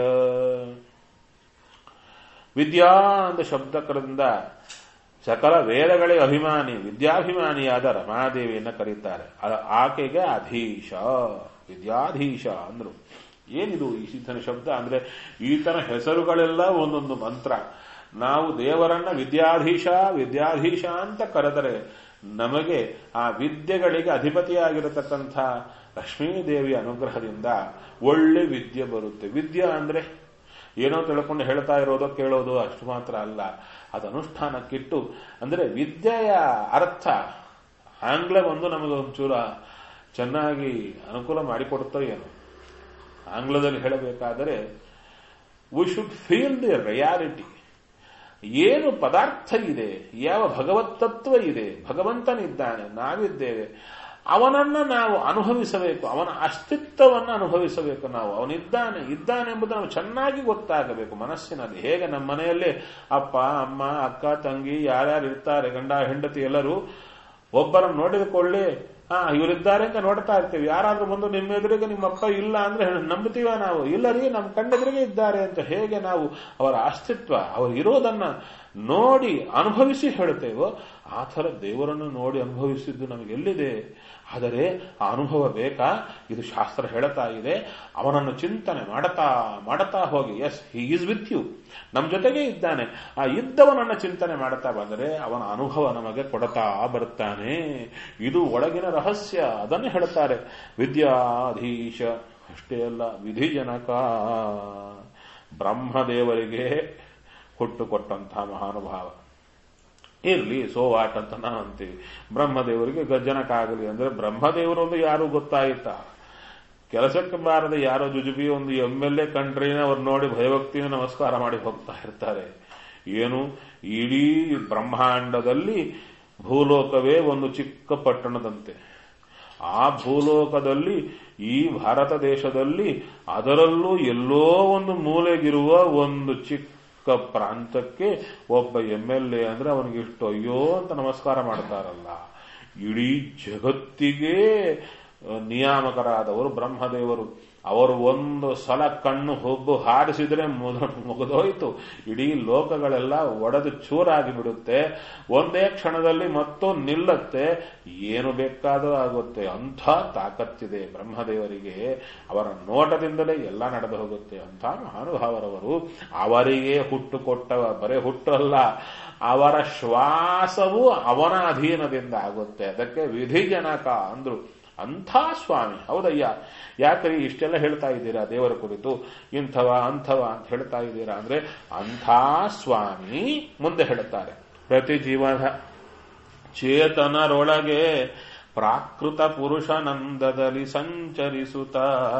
ವಿದ್ಯಾ ಅಂತ ಶಬ್ದಕರಿಂದ ಸಕಲ ವೇದಗಳೇ ಅಭಿಮಾನಿ ವಿದ್ಯಾಭಿಮಾನಿಯಾದ ರಮಾದೇವಿಯನ್ನ ಕರೀತಾರೆ ಆಕೆಗೆ ಅಧೀಶ ವಿದ್ಯಾಧೀಶ ಅಂದ್ರು ಏನಿದು ಈ ಈತನ ಶಬ್ದ ಅಂದ್ರೆ ಈತನ ಹೆಸರುಗಳೆಲ್ಲ ಒಂದೊಂದು ಮಂತ್ರ ನಾವು ದೇವರನ್ನ ವಿದ್ಯಾಧೀಶ ವಿದ್ಯಾಧೀಶ ಅಂತ ಕರೆದರೆ ನಮಗೆ ಆ ವಿದ್ಯೆಗಳಿಗೆ ಅಧಿಪತಿಯಾಗಿರತಕ್ಕಂಥ ಲಕ್ಷ್ಮೀದೇವಿ ಅನುಗ್ರಹದಿಂದ ಒಳ್ಳೆ ವಿದ್ಯೆ ಬರುತ್ತೆ ವಿದ್ಯೆ ಅಂದ್ರೆ ಏನೋ ತಿಳ್ಕೊಂಡು ಹೇಳ್ತಾ ಇರೋದೋ ಕೇಳೋದು ಅಷ್ಟು ಮಾತ್ರ ಅಲ್ಲ ಅದು ಅನುಷ್ಠಾನಕ್ಕಿಟ್ಟು ಅಂದ್ರೆ ವಿದ್ಯೆಯ ಅರ್ಥ ಆಂಗ್ಲ ಒಂದು ನಮಗೆ ಒಂಚೂರ ಚೆನ್ನಾಗಿ ಅನುಕೂಲ ಮಾಡಿಕೊಡುತ್ತೋ ಏನು ಆಂಗ್ಲದಲ್ಲಿ ಹೇಳಬೇಕಾದರೆ we should feel the reality ಏನು ಪದಾರ್ಥ ಇದೆ ಯಾವ ಭಗವತ್ ತತ್ವ ಇದೆ ಭಗವಂತನಿದ್ದಾನೆ ನಾವಿದ್ದೇವೆ ಅವನನ್ನ ನಾವು ಅನುಭವಿಸಬೇಕು ಅವನ ಅಸ್ತಿತ್ವವನ್ನು ಅನುಭವಿಸಬೇಕು ನಾವು ಅವನಿದ್ದಾನೆ ಇದ್ದಾನೆ ಎಂಬುದು ನಾವು ಚೆನ್ನಾಗಿ ಗೊತ್ತಾಗಬೇಕು ಮನಸ್ಸಿನಲ್ಲಿ ಹೇಗೆ ನಮ್ಮ ಮನೆಯಲ್ಲಿ ಅಪ್ಪ ಅಮ್ಮ ಅಕ್ಕ ತಂಗಿ ಯಾರ್ಯಾರು ಇರ್ತಾರೆ ಗಂಡ ಹೆಂಡತಿ ಎಲ್ಲರೂ ಒಬ್ಬರನ್ನು ನೋಡಿದ ಕೊಳ್ಳಿ ಹಾ ಇವರಿದ್ದಾರೆ ಅಂತ ನೋಡ್ತಾ ಇರ್ತೀವಿ ಯಾರಾದ್ರೂ ಬಂದು ನಿಮ್ಮ ಎದುರಿಗೆ ನಿಮ್ಮ ಅಪ್ಪ ಇಲ್ಲ ಅಂದ್ರೆ ನಂಬುತ್ತೀವ ನಾವು ಇಲ್ಲ ರೀ ನಮ್ಮ ಕಣ್ಣೆದುರಿಗೆ ಇದ್ದಾರೆ ಅಂತ ಹೇಗೆ ನಾವು ಅವರ ಅಸ್ತಿತ್ವ ಅವರು ಇರೋದನ್ನ ನೋಡಿ ಅನುಭವಿಸಿ ಹೇಳುತ್ತೇವೋ ಆ ಥರ ದೇವರನ್ನು ನೋಡಿ ಅನುಭವಿಸಿದ್ದು ನಮಗೆ ಎಲ್ಲಿದೆ ಆದರೆ ಆ ಅನುಭವ ಬೇಕಾ ಇದು ಶಾಸ್ತ್ರ ಹೇಳ್ತಾ ಇದೆ ಅವನನ್ನು ಚಿಂತನೆ ಮಾಡತಾ ಮಾಡತಾ ಹೋಗಿ as he is with you ನಮ್ಮ ಜೊತೆಗೆ ಇದ್ದಾನೆ ಆ ಇದ್ದವನನ್ನ ಚಿಂತನೆ ಮಾಡ್ತಾ ಬಂದರೆ ಅವನ ಅನುಭವ ನಮಗೆ ಕೊಡತಾ ಬರುತ್ತಾನೆ ಇದು ಒಳಗಿನ ರಹಸ್ಯ ಅದನ್ನೇ ಹೇಳ್ತಾರೆ ವಿದ್ಯಾಧೀಶ ಅಷ್ಟೇ ಅಲ್ಲ ವಿಧಿಜನಕ ಬ್ರಹ್ಮದೇವರಿಗೆ ಹುಟ್ಟು ಕೊಟ್ಟಂತಹ ಮಹಾನುಭಾವ ಇರ್ಲಿ ಸೋ ವಾಟ್ ಅಂತ ನಾವು ಅಂತೀವಿ ಬ್ರಹ್ಮದೇವರಿಗೆ ಗಜ್ಜನಕ್ಕಾಗಲಿ ಅಂದ್ರೆ ಬ್ರಹ್ಮದೇವರು ಒಂದು ಯಾರು ಗೊತ್ತಾಯಿತಾ ಕೆಲಸಕ್ಕೆ ಬಾರದೆ ಯಾರೋ ಜುಜುಬಿ ಒಂದು ಎಂ ಎಲ್ ಎ ಕಂಟ್ರಿನ ಅವ್ರು ನೋಡಿ ಭಯಭಕ್ತಿನ ನಮಸ್ಕಾರ ಮಾಡಿ ಹೋಗ್ತಾ ಇರ್ತಾರೆ ಏನು ಇಡೀ ಬ್ರಹ್ಮಾಂಡದಲ್ಲಿ ಭೂಲೋಕವೇ ಒಂದು ಚಿಕ್ಕ ಪಟ್ಟಣದಂತೆ ಆ ಭೂಲೋಕದಲ್ಲಿ ಈ ಭಾರತ ದೇಶದಲ್ಲಿ ಅದರಲ್ಲೂ ಎಲ್ಲೋ ಒಂದು ಮೂಲೆಗಿರುವ ಒಂದು ಚಿಕ್ಕ ಪ್ರಾಂತಕ್ಕೆ ಒಬ್ಬ ಎಂ ಎಲ್ ಎ ಅಂದ್ರೆ ಅವನಿಗೆ ಇಷ್ಟು ಅಯ್ಯೋ ಅಂತ ನಮಸ್ಕಾರ ಮಾಡ್ತಾರಲ್ಲ ಇಡೀ ಜಗತ್ತಿಗೆ ನಿಯಾಮಕರಾದವರು ಬ್ರಹ್ಮದೇವರು ಅವರು ಒಂದು ಸಲ ಕಣ್ಣು ಹೊಬ್ಬು ಹಾರಿಸಿದ್ರೆ ಮುಗಿದೋಯ್ತು ಇಡೀ ಲೋಕಗಳೆಲ್ಲ ಒಡೆದು ಚೂರಾಗಿ ಬಿಡುತ್ತೆ ಒಂದೇ ಕ್ಷಣದಲ್ಲಿ ಮತ್ತೂ ನಿಲ್ಲತ್ತೆ ಏನು ಬೇಕಾದರೂ ಆಗುತ್ತೆ ಅಂಥ ತಾಕತ್ತಿದೆ ಬ್ರಹ್ಮದೇವರಿಗೆ ಅವರ ನೋಟದಿಂದಲೇ ಎಲ್ಲ ನಡೆದು ಹೋಗುತ್ತೆ ಅಂಥ ಮಹಾನುಭಾವರವರು ಅವರಿಗೆ ಹುಟ್ಟು ಕೊಟ್ಟ ಬರೇ ಹುಟ್ಟು ಅಲ್ಲ ಅವರ ಶ್ವಾಸವು ಅವನ ಅಧೀನದಿಂದ ಆಗುತ್ತೆ ಅದಕ್ಕೆ ವಿಧಿಜನಕ ಅಂದ್ರು ಅಂಥ ಸ್ವಾಮಿ ಹೌದಯ್ಯ ಯಾಕ್ರಿ ಇಷ್ಟೆಲ್ಲ ಹೇಳ್ತಾ ಇದ್ದೀರಾ ದೇವರ ಕುರಿತು ಇಂಥವ ಅಂಥವ ಅಂತ ಹೇಳ್ತಾ ಇದ್ದೀರಾ ಅಂದ್ರೆ ಅಂಥ ಸ್ವಾಮಿ ಮುಂದೆ ಹೇಳುತ್ತಾರೆ ಪ್ರತಿ ಜೀವನ ಚೇತನರೊಳಗೆ ಪ್ರಾಕೃತ ಪುರುಷನಂದದಲ್ಲಿ ಸಂಚರಿಸುತ್ತ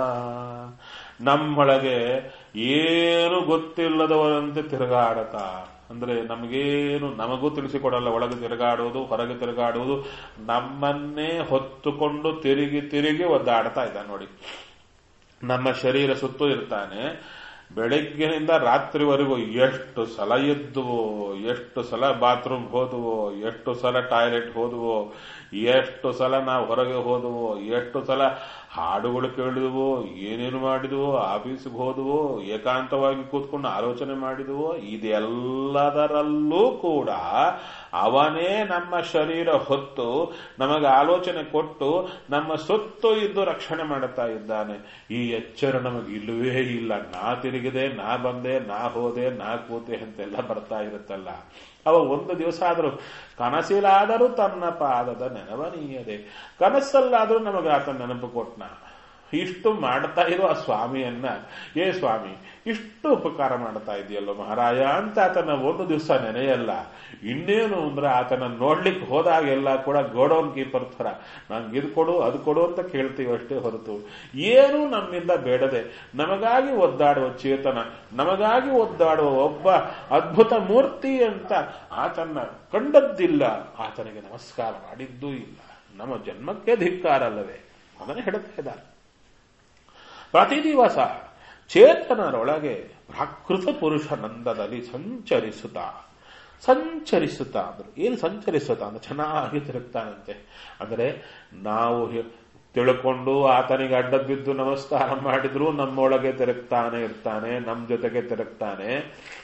ನಮ್ಮೊಳಗೆ ಏನು ಗೊತ್ತಿಲ್ಲದವರಂತೆ ತಿರುಗಾಡತಾ ಅಂದ್ರೆ ನಮಗೇನು ನಮಗೂ ತಿಳಿಸಿಕೊಡಲ್ಲ ಒಳಗೆ ತಿರುಗಾಡುವುದು ಹೊರಗೆ ತಿರುಗಾಡುವುದು ನಮ್ಮನ್ನೇ ಹೊತ್ತುಕೊಂಡು ತಿರುಗಿ ತಿರುಗಿ ಒದ್ದಾಡ್ತಾ ಇದ್ದಾನೆ ನೋಡಿ ನಮ್ಮ ಶರೀರ ಸುತ್ತು ಇರ್ತಾನೆ ಬೆಳಗ್ಗಿನಿಂದ ರಾತ್ರಿವರೆಗೂ ಎಷ್ಟು ಸಲ ಎದ್ದುವೋ ಎಷ್ಟು ಸಲ ಬಾತ್ರೂಮ್ ಹೋದುವೋ ಎಷ್ಟು ಸಲ ಟಾಯ್ಲೆಟ್ ಹೋದುವೋ ಎಷ್ಟು ಸಲ ನಾವು ಹೊರಗೆ ಹೋದವೋ ಎಷ್ಟು ಸಲ ಹಾಡುಗಳು ಕೇಳಿದವೋ ಏನೇನು ಮಾಡಿದವೋ ಆಫೀಸ್ಗೆ ಹೋದವೋ ಏಕಾಂತವಾಗಿ ಕೂತ್ಕೊಂಡು ಆಲೋಚನೆ ಮಾಡಿದವೋ ಇದೆಲ್ಲದರಲ್ಲೂ ಕೂಡ ಅವನೇ ನಮ್ಮ ಶರೀರ ಹೊತ್ತು ನಮಗೆ ಆಲೋಚನೆ ಕೊಟ್ಟು ನಮ್ಮ ಸುತ್ತು ಇದ್ದು ರಕ್ಷಣೆ ಮಾಡುತ್ತಾ ಇದ್ದಾನೆ ಈ ಎಚ್ಚರ ನಮಗೆ ಇಲ್ಲವೇ ಇಲ್ಲ ನಾ ತಿರುಗಿದೆ ನಾ ಬಂದೆ ನಾ ಹೋದೆ ನಾ ಕೂತೆ ಅಂತೆಲ್ಲ ಬರ್ತಾ ಇರುತ್ತಲ್ಲ ಅವ ಒಂದು ದಿವಸ ಆದರೂ ಕನಸಿಲಾದರೂ ತನ್ನ ಪಾದದ ನೆನವನೀಯದೆ ಕನಸಲ್ಲಾದರೂ ನಮಗೆ ಆತ ನೆನಪು ಕೊಟ್ನ ಇಷ್ಟು ಮಾಡ್ತಾ ಇರೋ ಆ ಸ್ವಾಮಿಯನ್ನ ಏ ಸ್ವಾಮಿ ಇಷ್ಟು ಉಪಕಾರ ಮಾಡ್ತಾ ಇದೆಯಲ್ಲೋ ಮಹಾರಾಯ ಅಂತ ಆತನ ಒಂದು ದಿವಸ ನೆನೆಯಲ್ಲ ಇನ್ನೇನು ಅಂದ್ರೆ ಆತನ ನೋಡ್ಲಿಕ್ಕೆ ಹೋದಾಗೆಲ್ಲ ಕೂಡ ಗೋಡೌನ್ ಕೀಪರ್ ಥರ ನಂಗೆ ಇದು ಕೊಡು ಅದು ಕೊಡು ಅಂತ ಕೇಳ್ತೀವಿ ಅಷ್ಟೇ ಹೊರತು ಏನು ನಮ್ಮಿಂದ ಬೇಡದೆ ನಮಗಾಗಿ ಒದ್ದಾಡುವ ಚೇತನ ನಮಗಾಗಿ ಒದ್ದಾಡುವ ಒಬ್ಬ ಅದ್ಭುತ ಮೂರ್ತಿ ಅಂತ ಆತನ ಕಂಡದ್ದಿಲ್ಲ ಆತನಿಗೆ ನಮಸ್ಕಾರ ಮಾಡಿದ್ದೂ ಇಲ್ಲ ನಮ್ಮ ಜನ್ಮಕ್ಕೆ ಧಿಕ್ಕಾರ ಅಲ್ಲವೇ ಅದನ್ನು ಹೇಳುತ್ತಾ ಇದ್ದಾರೆ ಪ್ರತಿ ದಿವಸ ಚೇತನರೊಳಗೆ ಪ್ರಾಕೃತ ಪುರುಷ ನಂದದಲ್ಲಿ ಸಂಚರಿಸುತ್ತಾ ಸಂಚರಿಸುತ್ತಾ ಅಂದ್ರು ಏನು ಸಂಚರಿಸುತ್ತಾ ಅಂದ್ರೆ ಚೆನ್ನಾಗಿ ತಿರುಗ್ತಾನಂತೆ ಅಂದರೆ ನಾವು ತಿಳ್ಕೊಂಡು ಆತನಿಗೆ ಅಡ್ಡ ಬಿದ್ದು ನಮಸ್ಕಾರ ಮಾಡಿದ್ರು ನಮ್ಮೊಳಗೆ ತಿರುಗ್ತಾನೆ ಇರ್ತಾನೆ ನಮ್ಮ ಜೊತೆಗೆ ತಿರುಗ್ತಾನೆ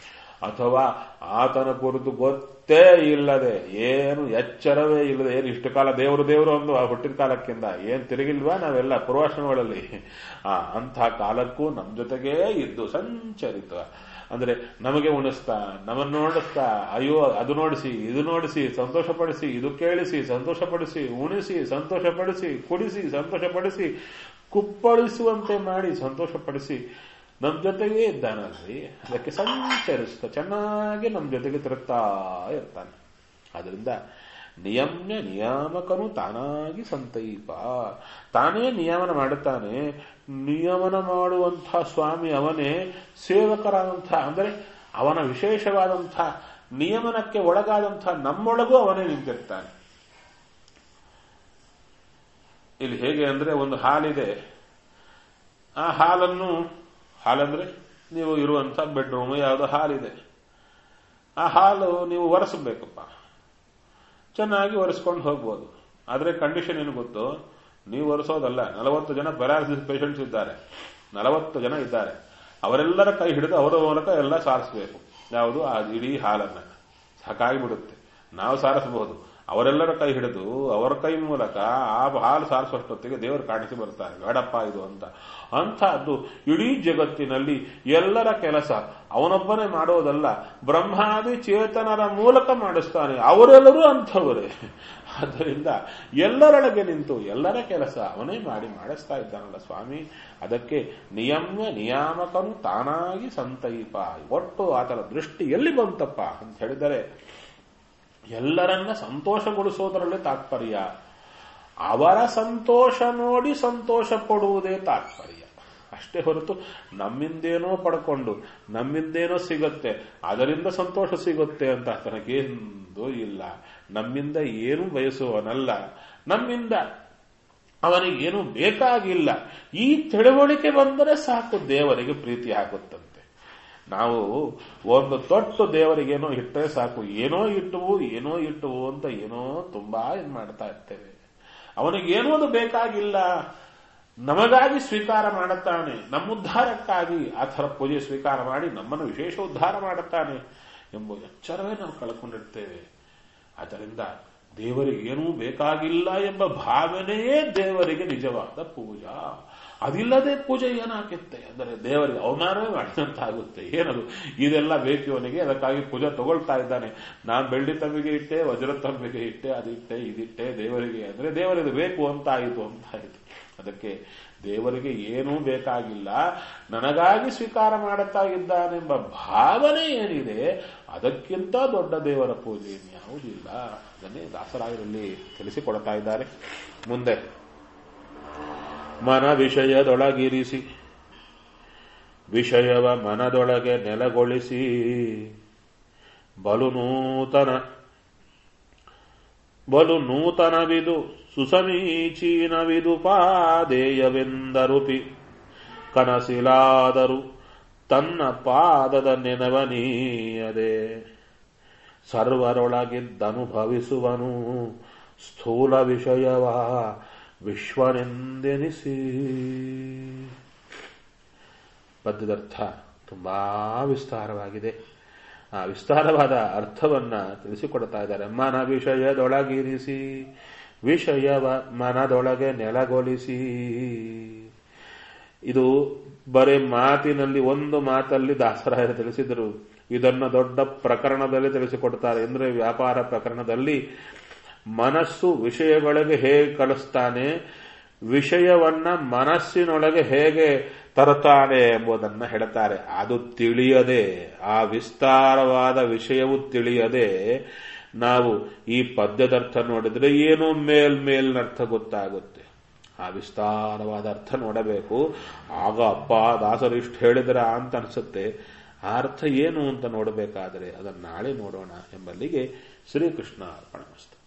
ಅಥವಾ ಆತನ ಕುರಿತು ಗೊತ್ತೇ ಇಲ್ಲದೆ ಏನು ಎಚ್ಚರವೇ ಇಲ್ಲದೆ ಏನು ಇಷ್ಟು ಕಾಲ ದೇವರು ದೇವರು ಒಂದು ಹುಟ್ಟಿದ ಕಾಲಕ್ಕಿಂತ ಏನ್ ತಿರುಗಿಲ್ವಾ ನಾವೆಲ್ಲ ಪೂರ್ವಾಶ್ರಮಗಳಲ್ಲಿ ಆ ಅಂಥ ಕಾಲಕ್ಕೂ ನಮ್ಮ ಜೊತೆಗೇ ಇದ್ದು ಸಂಚರಿತ ಅಂದ್ರೆ ನಮಗೆ ಉಣಿಸ್ತಾ ನಮ್ಮನ್ನು ನೋಡಿಸ್ತಾ ಅಯ್ಯೋ ಅದು ನೋಡಿಸಿ ಇದು ನೋಡಿಸಿ ಸಂತೋಷಪಡಿಸಿ ಇದು ಕೇಳಿಸಿ ಸಂತೋಷಪಡಿಸಿ ಉಣಿಸಿ ಸಂತೋಷಪಡಿಸಿ ಕುಡಿಸಿ ಸಂತೋಷಪಡಿಸಿ ಕುಪ್ಪಳಿಸುವಂತೆ ಮಾಡಿ ಸಂತೋಷಪಡಿಸಿ ನಮ್ಮ ಜೊತೆಗೇ ಇದ್ದಾನಲ್ರಿ ಅದಕ್ಕೆ ಸಂಚರಿಸ್ತಾ ಚೆನ್ನಾಗಿ ನಮ್ಮ ಜೊತೆಗೆ ತಿರುಗ್ತಾ ಇರ್ತಾನೆ ಅದರಿಂದ ನಿಯಮ್ಯ ನಿಯಾಮಕನು ತಾನಾಗಿ ಸಂತೈಪ ತಾನೇ ನಿಯಮನ ಮಾಡುತ್ತಾನೆ ನಿಯಮನ ಮಾಡುವಂಥ ಸ್ವಾಮಿ ಅವನೇ ಸೇವಕರಾದಂಥ ಅಂದರೆ ಅವನ ವಿಶೇಷವಾದಂಥ ನಿಯಮನಕ್ಕೆ ಒಳಗಾದಂಥ ನಮ್ಮೊಳಗೂ ಅವನೇ ನಿಂತಿರ್ತಾನೆ ಇಲ್ಲಿ ಹೇಗೆ ಅಂದ್ರೆ ಒಂದು ಹಾಲಿದೆ ಆ ಹಾಲನ್ನು ಹಾಲಂದ್ರೆ ನೀವು ಇರುವಂತ ಬೆಡ್ರೂಮ್ ಯಾವುದೋ ಹಾಲಿದೆ ಆ ಹಾಲು ನೀವು ಒರೆಸಬೇಕಪ್ಪ ಚೆನ್ನಾಗಿ ಒರೆಸ್ಕೊಂಡು ಹೋಗ್ಬೋದು ಆದ್ರೆ ಕಂಡೀಷನ್ ಏನು ಗೊತ್ತು ನೀವು ಒರೆಸೋದಲ್ಲ ನಲವತ್ತು ಜನ ಪ್ಯಾರಾಲಿಸಿಸ್ ಪೇಷಂಟ್ಸ್ ಇದ್ದಾರೆ ನಲವತ್ತು ಜನ ಇದ್ದಾರೆ ಅವರೆಲ್ಲರ ಕೈ ಹಿಡಿದು ಅವರ ಮೂಲಕ ಎಲ್ಲ ಸಾರಿಸಬೇಕು ಯಾವುದು ಆ ಇಡೀ ಹಾಲನ್ನ ಸಾಕಾಗಿಬಿಡುತ್ತೆ ನಾವು ಸಾರಿಸಬಹುದು ಅವರೆಲ್ಲರ ಕೈ ಹಿಡಿದು ಅವರ ಕೈ ಮೂಲಕ ಆ ಹಾಲು ಸಾರಿಸುವಷ್ಟೊತ್ತಿಗೆ ದೇವರು ಕಾಣಿಸಿ ಬರ್ತಾರೆ ಬೇಡಪ್ಪ ಇದು ಅಂತ ಅಂಥದ್ದು ಇಡೀ ಜಗತ್ತಿನಲ್ಲಿ ಎಲ್ಲರ ಕೆಲಸ ಅವನೊಬ್ಬನೇ ಮಾಡೋದಲ್ಲ ಬ್ರಹ್ಮಾದಿ ಚೇತನರ ಮೂಲಕ ಮಾಡಿಸ್ತಾನೆ ಅವರೆಲ್ಲರೂ ಅಂಥವರೇ ಆದ್ದರಿಂದ ಎಲ್ಲರೊಳಗೆ ನಿಂತು ಎಲ್ಲರ ಕೆಲಸ ಅವನೇ ಮಾಡಿ ಮಾಡಿಸ್ತಾ ಇದ್ದಾನಲ್ಲ ಸ್ವಾಮಿ ಅದಕ್ಕೆ ನಿಯಮ್ಯ ನಿಯಾಮಕನು ತಾನಾಗಿ ಸಂತೈಪ ಒಟ್ಟು ಆತನ ದೃಷ್ಟಿ ಎಲ್ಲಿ ಬಂತಪ್ಪ ಅಂತ ಹೇಳಿದರೆ ಎಲ್ಲರನ್ನ ಸಂತೋಷಗೊಳಿಸೋದರಲ್ಲೇ ತಾತ್ಪರ್ಯ ಅವರ ಸಂತೋಷ ನೋಡಿ ಸಂತೋಷ ಪಡುವುದೇ ತಾತ್ಪರ್ಯ ಅಷ್ಟೇ ಹೊರತು ನಮ್ಮಿಂದೇನೋ ಪಡ್ಕೊಂಡು ನಮ್ಮಿಂದೇನೋ ಸಿಗುತ್ತೆ ಅದರಿಂದ ಸಂತೋಷ ಸಿಗುತ್ತೆ ಅಂತ ತನಗೇಂದೂ ಇಲ್ಲ ನಮ್ಮಿಂದ ಏನು ಬಯಸುವನಲ್ಲ ನಮ್ಮಿಂದ ಅವನಿಗೇನು ಬೇಕಾಗಿಲ್ಲ ಈ ತಿಳುವಳಿಕೆ ಬಂದರೆ ಸಾಕು ದೇವರಿಗೆ ಪ್ರೀತಿ ಆಗುತ್ತಂತೆ ನಾವು ಒಂದು ತೊಟ್ಟು ದೇವರಿಗೇನೋ ಇಟ್ಟರೆ ಸಾಕು ಏನೋ ಇಟ್ಟವು ಏನೋ ಇಟ್ಟವು ಅಂತ ಏನೋ ತುಂಬಾ ಇದು ಮಾಡ್ತಾ ಇರ್ತೇವೆ ಅವನಿಗೇನೋ ಅದು ಬೇಕಾಗಿಲ್ಲ ನಮಗಾಗಿ ಸ್ವೀಕಾರ ಮಾಡುತ್ತಾನೆ ನಮ್ಮ ಉದ್ಧಾರಕ್ಕಾಗಿ ಆ ಥರ ಪೂಜೆ ಸ್ವೀಕಾರ ಮಾಡಿ ನಮ್ಮನ್ನು ವಿಶೇಷ ಉದ್ಧಾರ ಮಾಡುತ್ತಾನೆ ಎಂಬ ಎಚ್ಚರವೇ ನಾವು ಕಳ್ಕೊಂಡಿರ್ತೇವೆ ಆದ್ದರಿಂದ ದೇವರಿಗೆ ಏನೂ ಬೇಕಾಗಿಲ್ಲ ಎಂಬ ಭಾವನೆಯೇ ದೇವರಿಗೆ ನಿಜವಾದ ಪೂಜಾ ಅದಿಲ್ಲದೆ ಪೂಜೆ ಏನಾಗುತ್ತೆ ಅಂದರೆ ದೇವರಿಗೆ ಅವಮಾನವೇ ಮಾಡಿದಂತಾಗುತ್ತೆ ಏನದು ಇದೆಲ್ಲ ಬೇಕು ಇವನಿಗೆ ಅದಕ್ಕಾಗಿ ಪೂಜೆ ತಗೊಳ್ತಾ ಇದ್ದಾನೆ ನಾನು ಬೆಳ್ಳಿ ತಂಬಿಗೆ ಇಟ್ಟೆ ವಜ್ರ ತಂಬಿಗೆ ಇಟ್ಟೆ ಅದಿಟ್ಟೆ ಇದಿಟ್ಟೆ ದೇವರಿಗೆ ಅಂದ್ರೆ ದೇವರಿಗೆ ಬೇಕು ಅಂತ ಆಯಿತು ಅಂತ ಆಯಿತು ಅದಕ್ಕೆ ದೇವರಿಗೆ ಏನೂ ಬೇಕಾಗಿಲ್ಲ ನನಗಾಗಿ ಸ್ವೀಕಾರ ಮಾಡುತ್ತಾ ಇದ್ದಾನೆಂಬ ಭಾವನೆ ಏನಿದೆ ಅದಕ್ಕಿಂತ ದೊಡ್ಡ ದೇವರ ಪೂಜೆ ಯಾವುದಿಲ್ಲ ಅದನ್ನೇ ದಾಸರಾಯರಲ್ಲಿ ತಿಳಿಸಿಕೊಡ್ತಾ ಇದ್ದಾರೆ ಮುಂದೆ ಮನ ವಿಷಯದೊಳಗಿರಿಸಿ ವಿಷಯವ ಮನದೊಳಗೆ ನೆಲಗೊಳಿಸಿ ಬಲು ನೂತನ ಬಲು ನೂತನವಿದು ಸುಸಮೀಚೀನವಿದು ಪಾದೇಯವೆಂದರುಪಿ ಕನಸಿಲಾದರು ತನ್ನ ಪಾದದ ನೆನವನೀಯದೆ ಸರ್ವರೊಳಗಿದ್ದನುಭವಿಸುವನು ಸ್ಥೂಲ ವಿಷಯವ ವಿಶ್ವನೆಂದೆನಿಸಿ ಪದ್ಯದರ್ಥ ತುಂಬಾ ವಿಸ್ತಾರವಾಗಿದೆ ಆ ವಿಸ್ತಾರವಾದ ಅರ್ಥವನ್ನ ತಿಳಿಸಿಕೊಡ್ತಾ ಇದ್ದಾರೆ ಮನ ವಿಷಯದೊಳಗಿರಿಸಿ ವಿಷಯವ ಮನದೊಳಗೆ ನೆಲಗೊಳಿಸಿ ಇದು ಬರೀ ಮಾತಿನಲ್ಲಿ ಒಂದು ಮಾತಲ್ಲಿ ದಾಸರಾಯರು ತಿಳಿಸಿದರು ಇದನ್ನ ದೊಡ್ಡ ಪ್ರಕರಣದಲ್ಲಿ ತಿಳಿಸಿಕೊಡ್ತಾರೆ ಅಂದ್ರೆ ವ್ಯಾಪಾರ ಪ್ರಕರಣದಲ್ಲಿ ಮನಸ್ಸು ವಿಷಯಗಳಿಗೆ ಹೇಗೆ ಕಳಿಸ್ತಾನೆ ವಿಷಯವನ್ನ ಮನಸ್ಸಿನೊಳಗೆ ಹೇಗೆ ತರುತ್ತಾನೆ ಎಂಬುದನ್ನ ಹೇಳ್ತಾರೆ ಅದು ತಿಳಿಯದೆ ಆ ವಿಸ್ತಾರವಾದ ವಿಷಯವು ತಿಳಿಯದೆ ನಾವು ಈ ಪದ್ಯದರ್ಥ ನೋಡಿದ್ರೆ ಏನೋ ಮೇಲ್ ಮೇಲ್ನರ್ಥ ಗೊತ್ತಾಗುತ್ತೆ ಆ ವಿಸ್ತಾರವಾದ ಅರ್ಥ ನೋಡಬೇಕು ಆಗ ಅಪ್ಪ ದಾಸರು ಇಷ್ಟು ಹೇಳಿದ್ರ ಅಂತ ಅನ್ಸುತ್ತೆ ಆ ಅರ್ಥ ಏನು ಅಂತ ನೋಡಬೇಕಾದರೆ ಅದನ್ನು ನಾಳೆ ನೋಡೋಣ ಎಂಬಲ್ಲಿಗೆ ಶ್ರೀಕೃಷ್ಣ ಅರ್ಪಣ